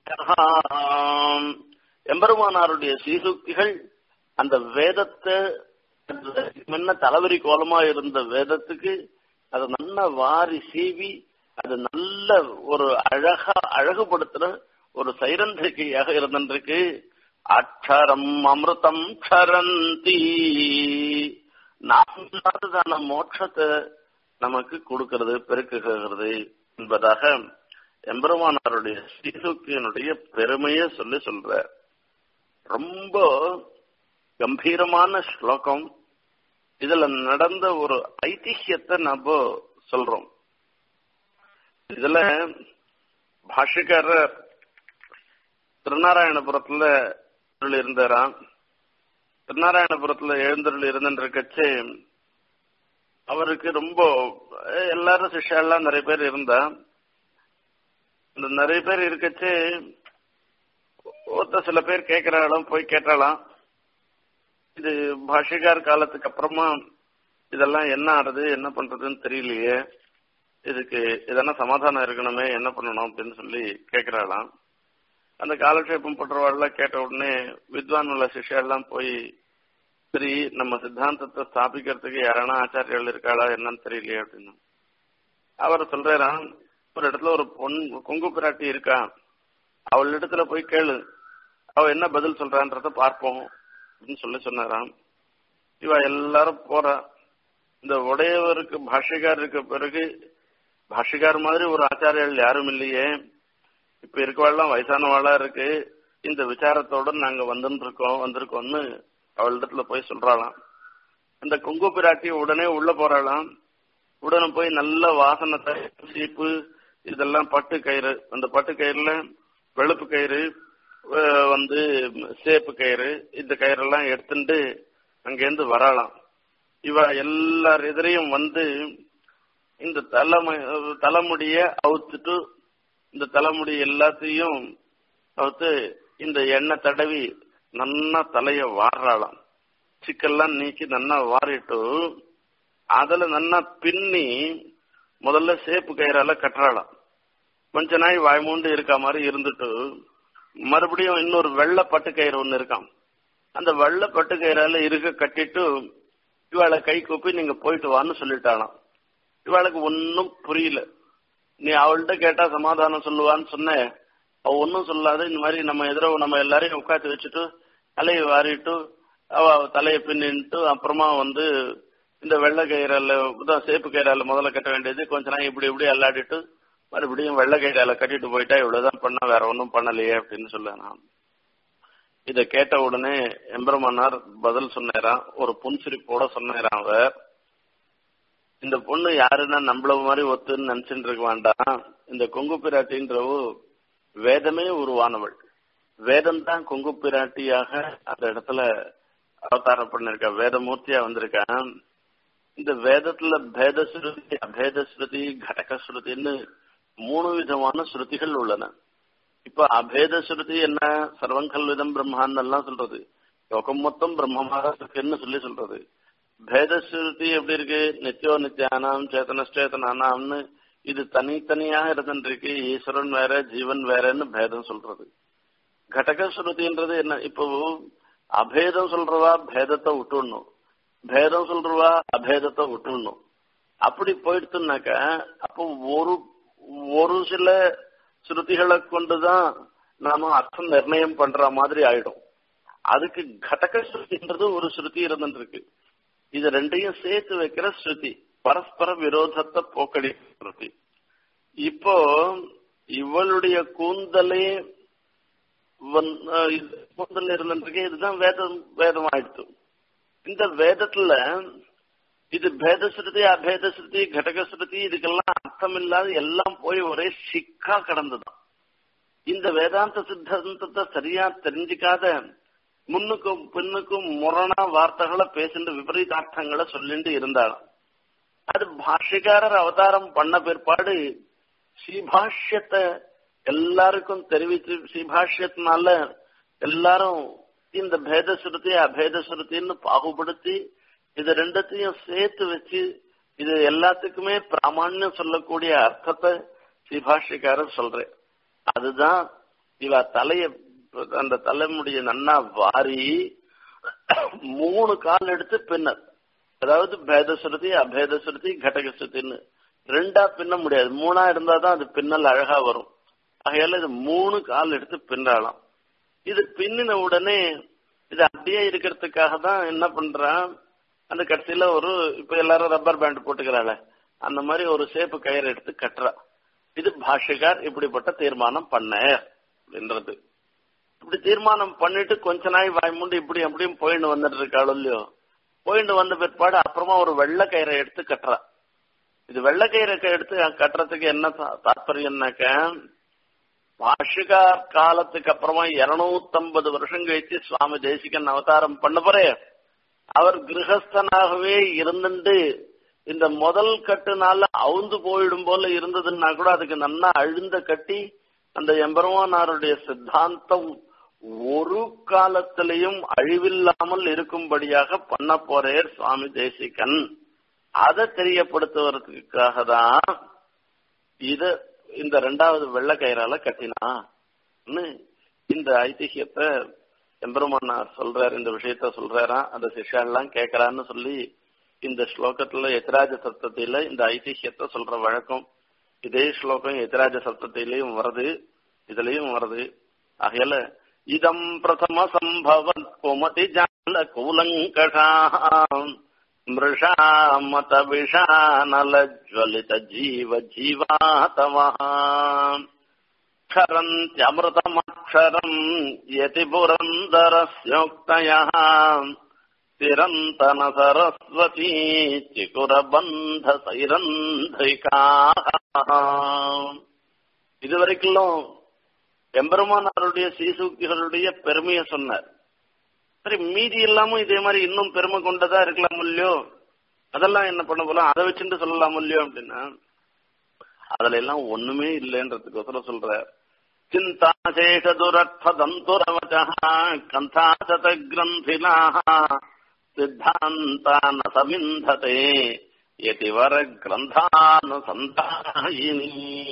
எம்பெருமானாருடைய சீசுக்திகள் அந்த வேதத்தை முன்ன தலைவரி கோலமா இருந்த வேதத்துக்கு அதை நல்ல வாரி சீவி அது நல்ல ஒரு அழகா அழகுபடுத்துற ஒரு சைரந்திரிக்கையாக இருந்திருக்கு அக்ஷரம் அமிர்தம் க்ஷரந்தி நான்காவதான மோட்சத்தை நமக்கு கொடுக்கிறது பெருக்குகிறது என்பதாக எம்பெருமானாருடைய ஸ்ரீசுக்கியனுடைய பெருமையை சொல்லி சொல்ற ரொம்ப கம்பீரமான ஸ்லோகம் இதுல நடந்த ஒரு ஐதிஹியத்தை நம்ம சொல்றோம் இதுல பாஷிக்காரர் திருநாராயணபுரத்துல இருந்தாராம் திருநாராயணபுரத்துல எழுந்தருள் இருந்துருக்கச்சு அவருக்கு ரொம்ப எல்லாரும் சிஷ்யாலாம் நிறைய பேர் இருந்தா இந்த நிறைய பேர் இருக்கச்சு ஒருத்த சில பேர் கேட்கிறாலும் போய் கேட்டாலாம் இது பாஷிகார் காலத்துக்கு அப்புறமா இதெல்லாம் என்ன ஆடுது என்ன பண்றதுன்னு தெரியலையே இதுக்கு இதெல்லாம் சமாதானம் இருக்கணுமே என்ன பண்ணணும் அப்படின்னு சொல்லி கேட்கிறாளாம் அந்த காலக்ஷேபம் பண்றவாள்லாம் கேட்ட உடனே வித்வான் உள்ள சிஷ்யெல்லாம் போய் சரி நம்ம சித்தாந்தத்தை ஸ்தாபிக்கிறதுக்கு யாரானா ஆச்சாரியர்கள் இருக்காளா என்னன்னு தெரியலையே அப்படின்னு அவர் சொல்றாராம் ஒரு இடத்துல ஒரு பொன் கொங்கு பிராட்டி இருக்கா அவள் இடத்துல போய் கேளு அவ என்ன பதில் சொல்றான்றத பார்ப்போம் அப்படின்னு சொல்லி சொன்னாராம் இவ எல்லாரும் போறா இந்த உடையவருக்கு பாஷ்யக்கார் இருக்க பிறகு பாஷ்யக்கார் மாதிரி ஒரு ஆச்சாரியர்கள் யாரும் இல்லையே இப்ப இருக்கவாள்லாம் வயசானவாளா இருக்கு இந்த விசாரத்தோட நாங்க வந்துன்னு இருக்கோம் வந்திருக்கோம்னு அவளிடத்துல போய் சொல்றாளாம் அந்த கொங்கு பிராட்டி உடனே உள்ள போறாளாம் உடனே போய் நல்ல வாசனத்தை சீப்பு இதெல்லாம் பட்டு கயிறு அந்த பட்டு கயிறுல வெளுப்பு கயிறு அஹ் வந்து சேப்பு கயிறு இந்த கயிறெல்லாம் எடுத்துட்டு அங்கேருந்து வரலாம் இவ எல்லார் எதிரையும் வந்து இந்த தலைமை தலைமுடிய அவுத்துட்டு இந்த தலைமுடி எல்லாத்தையும் அவுத்து இந்த எண்ணெய் தடவி நன்னா தலைய வாடுறாளாம் சிக்கெல்லாம் நீக்கி நன்னா வாரிட்டு அதுல நன்னா பின்னி முதல்ல சேப்பு கயிறால கட்டுறாளாம் கொஞ்ச நாள் வாய்மூண்டு இருக்க மாதிரி இருந்துட்டு மறுபடியும் இன்னொரு வெள்ளை பட்டு கயிறு ஒண்ணு இருக்கான் அந்த வெள்ளை பட்டு கயிறால இருக்க கட்டிட்டு இவாளை கை கூப்பி நீங்க போயிட்டு வான்னு சொல்லிட்டாளாம் இவாளுக்கு ஒன்னும் புரியல நீ அவள்கிட்ட கேட்டா சமாதானம் சொல்லுவான்னு சொன்ன அவ ஒன்னும் சொல்லாத இந்த மாதிரி நம்ம எதிர நம்ம எல்லாரையும் உட்காந்து வச்சுட்டு தலையை வாரிட்டு அவ தலையை பின்னிட்டு அப்புறமா வந்து இந்த வெள்ளை கயிறால தான் சேப்பு கயிறால முதல்ல கட்ட வேண்டியது கொஞ்ச நாள் இப்படி இப்படி அல்லாடிட்டு மறுபடியும் வெள்ளை கயிறால கட்டிட்டு போயிட்டா இவ்வளவுதான் பண்ண வேற ஒன்றும் பண்ணலையே அப்படின்னு சொல்ல நான் இத கேட்ட உடனே எம்பெருமானார் பதில் சொன்னாராம் ஒரு புன்சிரிப்போட சொன்னாராம் அவர் இந்த பொண்ணு யாருன்னா நம்மள மாதிரி ஒத்துன்னு நினைச்சுட்டு இருக்க வேண்டாம் இந்த கொங்கு பிராட்டின்றவோ வேதமே உருவானவள் வேதம் தான் கொங்கு பிராட்டியாக அந்த இடத்துல அவதாரம் பண்ணிருக்கா வேதமூர்த்தியா வந்திருக்கான் இந்த வேதத்துல பேத ஸ்ருதி அபேத ஸ்ருதி கடக ஸ்ருதின்னு மூணு விதமான ஸ்ருதிகள் உள்ளன இப்ப அபேத ஸ்ருதி என்ன சர்வங்கல் விதம் பிரம்மான்னு எல்லாம் சொல்றது யோகம் மொத்தம் பிரம்மமாக இருக்குன்னு சொல்லி சொல்றது பேத ஸ்ருதி எப்படி இருக்கு நித்தியோ நித்தியானாம் சேத்தனஸ்டேதனானாம்னு இது தனித்தனியாக இருந்துருக்கு ஈஸ்வரன் வேற ஜீவன் வேறன்னு பேதம் சொல்றது கடக ஸ்ருதின்றது என்ன இப்போ அபேதம் சொல்றவா பேதத்தை விட்டுடணும் பேதம் சொல்றவா அபேதத்தை விட்டுடணும் அப்படி போயிடுத்துனாக்க அப்போ ஒரு ஒரு சில ஸ்ருதிகளை கொண்டுதான் நாம அர்த்தம் நிர்ணயம் பண்ற மாதிரி ஆயிடும் அதுக்கு கடக ஸ்ருதின்றது ஒரு ஸ்ருதி இருந்துருக்கு இது ரெண்டையும் சேர்த்து வைக்கிற ஸ்ருதி பரஸ்பர விரோதத்தை போக்கடி ஸ்ருதி இப்போ இவளுடைய கூந்தலே கூந்தல் இருந்துருக்கு இதுதான் வேதம் வேதம் ஆயிடுச்சு இந்த வேதத்துல இது பேத ஸ்ருதி அபேத ஸ்ருதி கடக ஸ்ருதி இதுக்கெல்லாம் அர்த்தம் இல்லாத எல்லாம் போய் ஒரே சிக்கா கடந்துதான் இந்த வேதாந்த சித்தாந்தத்தை சரியா தெரிஞ்சுக்காத முன்னுக்கும் பின்னுக்கும் முரணா வார்த்தைகளை பேசிட்டு விபரீதார்த்தங்களை சொல்லிட்டு இருந்தாலும் அது பாஷ்யக்காரர் அவதாரம் பண்ண பிற்பாடு ஸ்ரீபாஷ்யத்தை எல்லாருக்கும் தெரிவிச்சு ஸ்ரீபாஷ்யத்தினால எல்லாரும் இந்த பேத ஸ்ருதி அபேத ஸ்ருதின்னு பாகுபடுத்தி இது ரெண்டத்தையும் சேர்த்து வச்சு இது எல்லாத்துக்குமே பிராமணியம் சொல்லக்கூடிய அர்த்தத்தை ஸ்ரீபாஷ்யக்காரர் சொல்றேன் அதுதான் இவ தலைய அந்த தலைமுடிய நன்னா வாரி மூணு கால் எடுத்து பின்னர் அதாவது பேத ஸ்ருதி அபேத ஸ்ருதி கடக ஸ்ருதின்னு ரெண்டா பின்ன முடியாது மூணா இருந்தா தான் அது பின்னல் அழகா வரும் ஆகையால இது மூணு கால் எடுத்து பின்றாலாம் இது பின்னின உடனே இது அப்படியே இருக்கிறதுக்காக தான் என்ன பண்றான் அந்த கடைசியில ஒரு இப்ப எல்லாரும் ரப்பர் பேண்ட் போட்டுக்கிறாள் அந்த மாதிரி ஒரு சேப்பு கயிறு எடுத்து கட்டுறா இது பாஷிகார் இப்படிப்பட்ட தீர்மானம் பண்ண அப்படின்றது இப்படி தீர்மானம் பண்ணிட்டு கொஞ்ச நாள் வாய்மூண்டு இப்படி அப்படியும் போயிட்டு வந்துட்டு இருக்காளோ இல்லையோ போயிட்டு வந்த பிற்பாடு அப்புறமா ஒரு வெள்ளை கயிறை எடுத்து கட்டுறா இது வெள்ளை கயிறை எடுத்து கட்டுறதுக்கு என்ன தாற்பயம்னாக்க பாஷிகார் காலத்துக்கு அப்புறமா இருநூத்தம்பது வருஷம் கழிச்சு சுவாமி தேசிகன் அவதாரம் பண்ண போறே அவர் கிரகஸ்தனாகவே இருந்துட்டு இந்த முதல் கட்டுனால அவுந்து போயிடும் போல இருந்ததுன்னா கூட அதுக்கு நன்னா அழுந்த கட்டி அந்த எம்பெருமானாருடைய சித்தாந்தம் ஒரு காலத்திலையும் அழிவில்லாமல் இருக்கும்படியாக பண்ண போறேர் சுவாமி தேசிகன் அதை தெரியப்படுத்துவதற்காக தான் இத இந்த ரெண்டாவது வெள்ளை கயிறால கட்டினா இந்த ஐதிஹியத்தை எம்பெருமானார் சொல்றாரு இந்த விஷயத்த சொல்றாரா அந்த சிஷ்யாலாம் கேட்கறான்னு சொல்லி இந்த ஸ்லோகத்துல எதிராஜ சப்தத்தில இந்த ஐதிஹியத்தை சொல்ற வழக்கம் இதே ஸ்லோகம் எதிராஜ சப்தத்திலையும் வருது இதுலயும் வருது ஆகையால இதம் பிரதம சம்பவ குமதி ஜால கூலங்கஷாம் மிருஷா மத விஷானல ஜ்வலித ஜீவ ஜீவாதவஹாம் क्षरन्त्यमृतमक्षरम् यति पुरन्दरस्योक्तयः तिरन्तन सरस्वती चिकुरबन्धसैरन्ध्रिकाः இதுவரைக்கும் எம்பெருமானாருடைய சீசூக்திகளுடைய பெருமையை சொன்னார் சரி மீதி இல்லாம இதே மாதிரி இன்னும் பெருமை கொண்டதா இருக்கலாம் இல்லையோ அதெல்லாம் என்ன பண்ண போலாம் அதை வச்சுட்டு சொல்லலாம் இல்லையோ அப்படின்னா அதுல எல்லாம் ஒண்ணுமே இல்லைன்றதுக்கோசரம் சொல்ற சிந்தாசேஷ துரர்த்த தந்துரவச்ச கந்தாசத கிரந்திலாக சித்தாந்தான சமிந்ததே யதிவர கிரந்தானுசந்தாயினி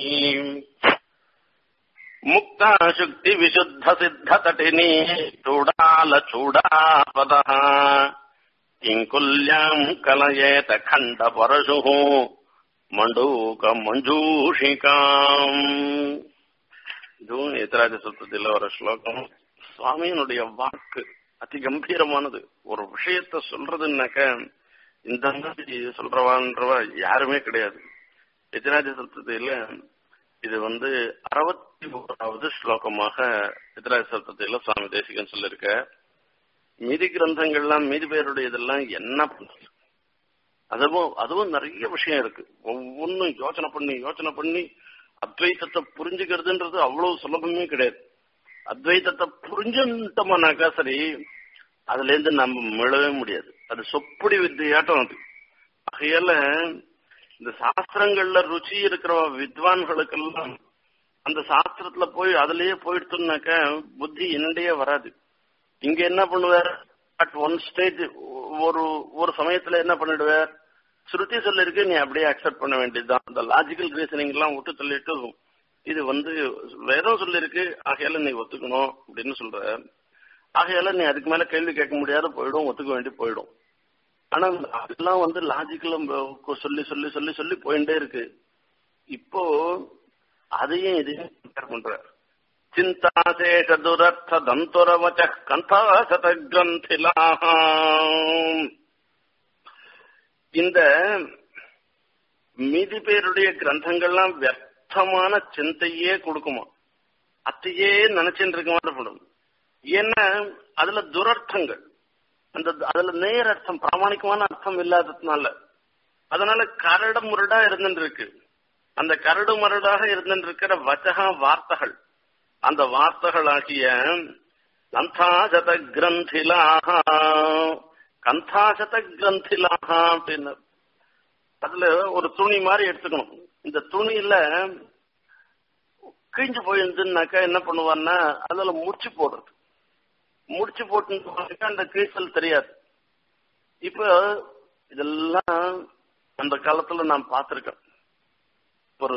முக்தா சுக்தி விசுத்த சித்த தட்டினி சூடால சூடாபத கிங்குல்யாம் கலயேத கண்ட பரசு மண்டூக மஞ்சூஷிகாம் இதுவும் எதிராஜ சுத்தத்தில் வர ஸ்லோகம் சுவாமியினுடைய வாக்கு அதி கம்பீரமானது ஒரு விஷயத்த சொல்றதுன்னாக்க இந்த மாதிரி சொல்றவான்றவ யாருமே கிடையாது எதிராஜ சப்தத்தில இது வந்து அறுபத்தி ஓராவது ஸ்லோகமாக எதிராஜ சப்தத்தில சுவாமி தேசிகன் சொல்லிருக்க மீதி கிரந்தங்கள்லாம் மீதி பேருடைய இதெல்லாம் என்ன பண்றது அதுவும் அதுவும் நிறைய விஷயம் இருக்கு ஒவ்வொன்றும் யோசனை பண்ணி யோசனை பண்ணி அத்வைத்தத்தை புரிஞ்சுக்கிறதுன்றது அவ்வளவு சுலபமே கிடையாது அத்வைத்தத்தை புரிஞ்சுட்டோம்னாக்கா சரி அதுல இருந்து நம்ம மீளவே முடியாது அது சொப்படி வித்தியாட்டம் அது ஆகையால இந்த சாஸ்திரங்கள்ல ருச்சி இருக்கிற வித்வான்களுக்கெல்லாம் அந்த சாஸ்திரத்துல போய் அதுலயே போயிடுத்தோம்னாக்க புத்தி என்னடையே வராது இங்க என்ன பண்ணுவார் அட் ஒன் ஸ்டேஜ் ஒரு ஒரு சமயத்துல என்ன பண்ணிடுவார் ஸ்ருதி சொல்லிருக்கு நீ அப்படியே அக்செப்ட் பண்ண வேண்டியதுதான் அந்த லாஜிக்கல் ரீசனிங் எல்லாம் விட்டு தள்ளிட்டு இது வந்து வேதம் சொல்லிருக்கு ஆகையால நீ ஒத்துக்கணும் அப்படின்னு சொல்ற ஆகையால நீ அதுக்கு மேல கேள்வி கேட்க முடியாத போயிடும் ஒத்துக்க வேண்டி போயிடும் ஆனா அதெல்லாம் வந்து லாஜிக்கல சொல்லி சொல்லி சொல்லி சொல்லி போயிட்டே இருக்கு இப்போ அதையும் இதையும் கம்பேர் பண்ற சிந்தாசேஷ துரர்த்த தந்துரவச்ச கந்தாசத கிரந்திலாக இந்த மீதி பேருடைய கிரந்தங்கள்லாம் வியர்த்தமான சிந்தையே கொடுக்குமா அத்தையே நினைச்சுட்டு இருக்க மாட்டப்படும் ஏன்னா அதுல துரர்த்தங்கள் அந்த அதுல நேர் அர்த்தம் பிராமணிகமான அர்த்தம் இல்லாததுனால அதனால கரடு முரடா இருந்துட்டு இருக்கு அந்த கரடு மரடாக இருந்துட்டு இருக்கிற வச்சகா வார்த்தைகள் அந்த வார்த்தைகளாகிய கந்தாசத கிரந்திலாக கந்தாசத கிரந்திலாக அப்படின்னு அதுல ஒரு துணி மாதிரி எடுத்துக்கணும் இந்த துணியில கிழிஞ்சு போயிருந்துன்னாக்கா என்ன பண்ணுவான்னா அதுல முடிச்சு போடுறது முடிச்சு போட்டு அந்த கிழிச்சல் தெரியாது இப்ப இதெல்லாம் அந்த காலத்துல நான் பார்த்திருக்கேன் ஒரு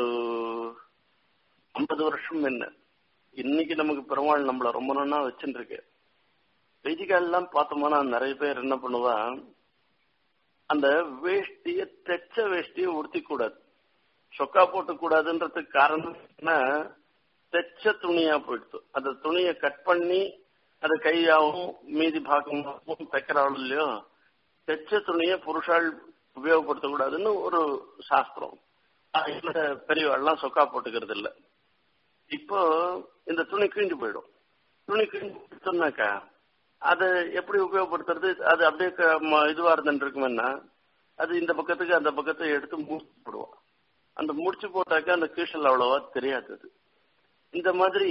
ஐம்பது வருஷம் என்ன இன்னைக்கு நமக்கு பெருமாள் நம்மள ரொம்ப நாளா வச்சுட்டு இருக்கு வைதிகாலாம் பார்த்தோம்னா நிறைய பேர் என்ன பண்ணுவா அந்த வேஷ்டிய தெச்ச வேஷ்டிய உடுத்தி கூடாது சொக்கா போட்டு கூடாதுன்றதுக்கு காரணம் என்ன தெச்ச துணியா போயிடுது அந்த துணியை கட் பண்ணி அது கையாவும் மீதி பாகமாகவும் தைக்கிறாள் இல்லையோ தெச்ச துணியை புருஷால் உபயோகப்படுத்த கூடாதுன்னு ஒரு சாஸ்திரம் பெரியவாள்லாம் சொக்கா போட்டுக்கிறது இல்ல இப்போ இந்த துணி கிழிஞ்சு போயிடும் துணி கிழிஞ்சு சொன்னாக்கா அது எப்படி உபயோகப்படுத்துறது அது அப்படியே இதுவா இருந்துட்டு இருக்குமென்னா அது இந்த பக்கத்துக்கு அந்த பக்கத்தை எடுத்து முடிச்சு போடுவோம் அந்த முடிச்சு போட்டாக்க அந்த கீழல் அவ்வளவா தெரியாது அது இந்த மாதிரி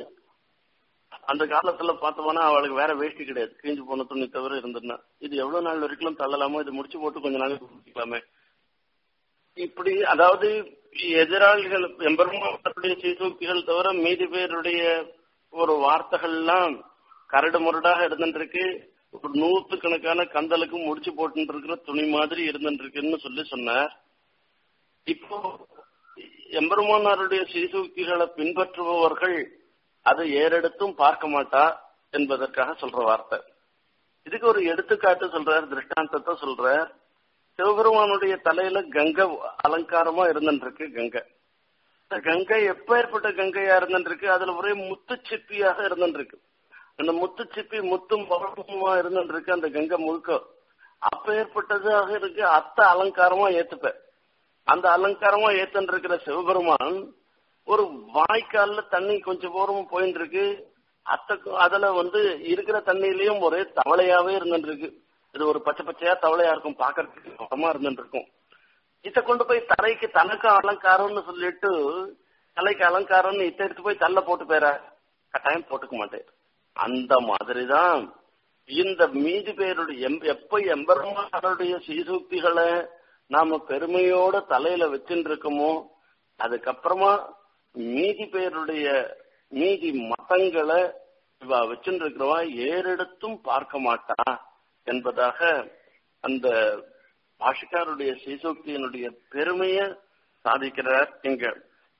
அந்த காலத்துல பார்த்தோம்னா அவளுக்கு வேற வேஷ்டி கிடையாது கிழிஞ்சு போன துணி தவிர இருந்ததுன்னா இது எவ்வளவு நாள் வரைக்கும் தள்ளலாமோ இது முடிச்சு போட்டு கொஞ்ச நாள் குடிக்கலாமே இப்படி அதாவது எதிராளிகள் எம்பெருமானுடைய சீசூக்கிகள் தவிர மீதி பேருடைய ஒரு வார்த்தைகள்லாம் கரடு முரடாக இருந்துருக்கு ஒரு நூத்து கணக்கான கந்தலுக்கு முடிச்சு போட்டு இருக்கிற துணி மாதிரி இருந்துருக்குன்னு சொல்லி சொன்னார் இப்போ எம்பெருமானாருடைய சீசூக்கிகளை பின்பற்றுபவர்கள் அது ஏறெடுத்தும் பார்க்க மாட்டா என்பதற்காக சொல்ற வார்த்தை இதுக்கு ஒரு எடுத்துக்காட்டு சொல்றார் திருஷ்டாந்தத்தை சொல்றார் சிவபெருமானுடைய தலையில கங்கை அலங்காரமா இருந்துருக்கு கங்கை இந்த கங்கை எப்பேற்பட்ட கங்கையா இருந்துருக்கு அதுல ஒரே முத்து சிப்பியாக இருந்துருக்கு அந்த முத்து சிப்பி முத்தும் பவளமுமா இருந்துருக்கு அந்த கங்கை முழுக்க அப்பேற்பட்டதாக இருக்கு அத்த அலங்காரமா ஏத்துப்பேன் அந்த அலங்காரமா ஏத்தன் இருக்கிற சிவபெருமான் ஒரு வாய்க்கால்ல தண்ணி கொஞ்சம் தூரமா போயிட்டு இருக்கு அத்த அதுல வந்து இருக்கிற தண்ணியிலயும் ஒரே தவளையாவே இருந்துட்டு இருக்கு இது ஒரு பச்சை பச்சையா தவளையா இருக்கும் பாக்குறதுக்கு சுத்தமா இருந்துட்டு இருக்கும் இத கொண்டு போய் தரைக்கு தனக்கு அலங்காரம்னு சொல்லிட்டு தலைக்கு அலங்காரம்னு இத்த எடுத்து போய் தள்ள போட்டு போயிற கட்டாயம் போட்டுக்க மாட்டேன் அந்த மாதிரிதான் இந்த மீதி பேருடைய எப்ப எம்பெருமானுடைய சீசூக்திகளை நாம பெருமையோட தலையில வச்சுட்டு இருக்கோமோ அதுக்கப்புறமா மீதி பேருடைய மீதி மதங்களை இவ வச்சுட்டு இருக்கிறவா ஏறெடுத்தும் பார்க்க மாட்டா என்பதாக அந்த பாஷிக்காருடைய சீசோக்தியினுடைய பெருமைய சாதிக்கிறார் இங்க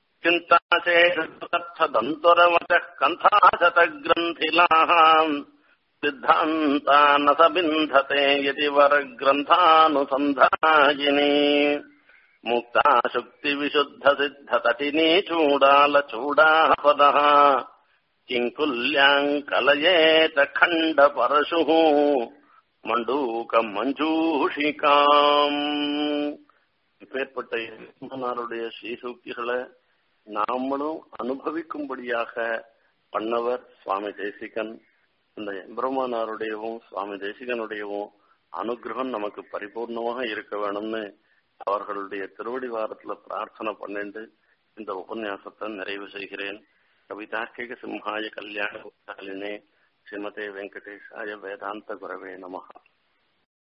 சிந்தாசேதந்தரமத கந்தாசத கிரந்திலாம் சித்தாந்தான சபிந்ததே யதி வர கிரந்தானுசந்தாயினி முக்தா சுக்தி விசுத்த சித்த தட்டினி சூடால சூடாபத கிங்குல்யாங்கலயேத கண்ட பரசு மண்டூக மஞ்சூஷிகாம் இப்பேற்பட்ட எம்பெருமானாருடைய ஸ்ரீசூக்திகளை நாமளும் அனுபவிக்கும்படியாக பண்ணவர் சுவாமி தேசிகன் இந்த எம்பெருமானாருடையவும் சுவாமி தேசிகனுடையவும் அனுகிரகம் நமக்கு பரிபூர்ணமாக இருக்க வேணும்னு அவர்களுடைய திருவடி வாரத்துல பிரார்த்தனை பண்ணிட்டு இந்த உபன்யாசத்தை நிறைவு செய்கிறேன் கவிதார்க்கிக சிம்ஹாய கல்யாண ஸ்ரீமதே வெங்கடேஷாய வேதாந்த குரவே நமகா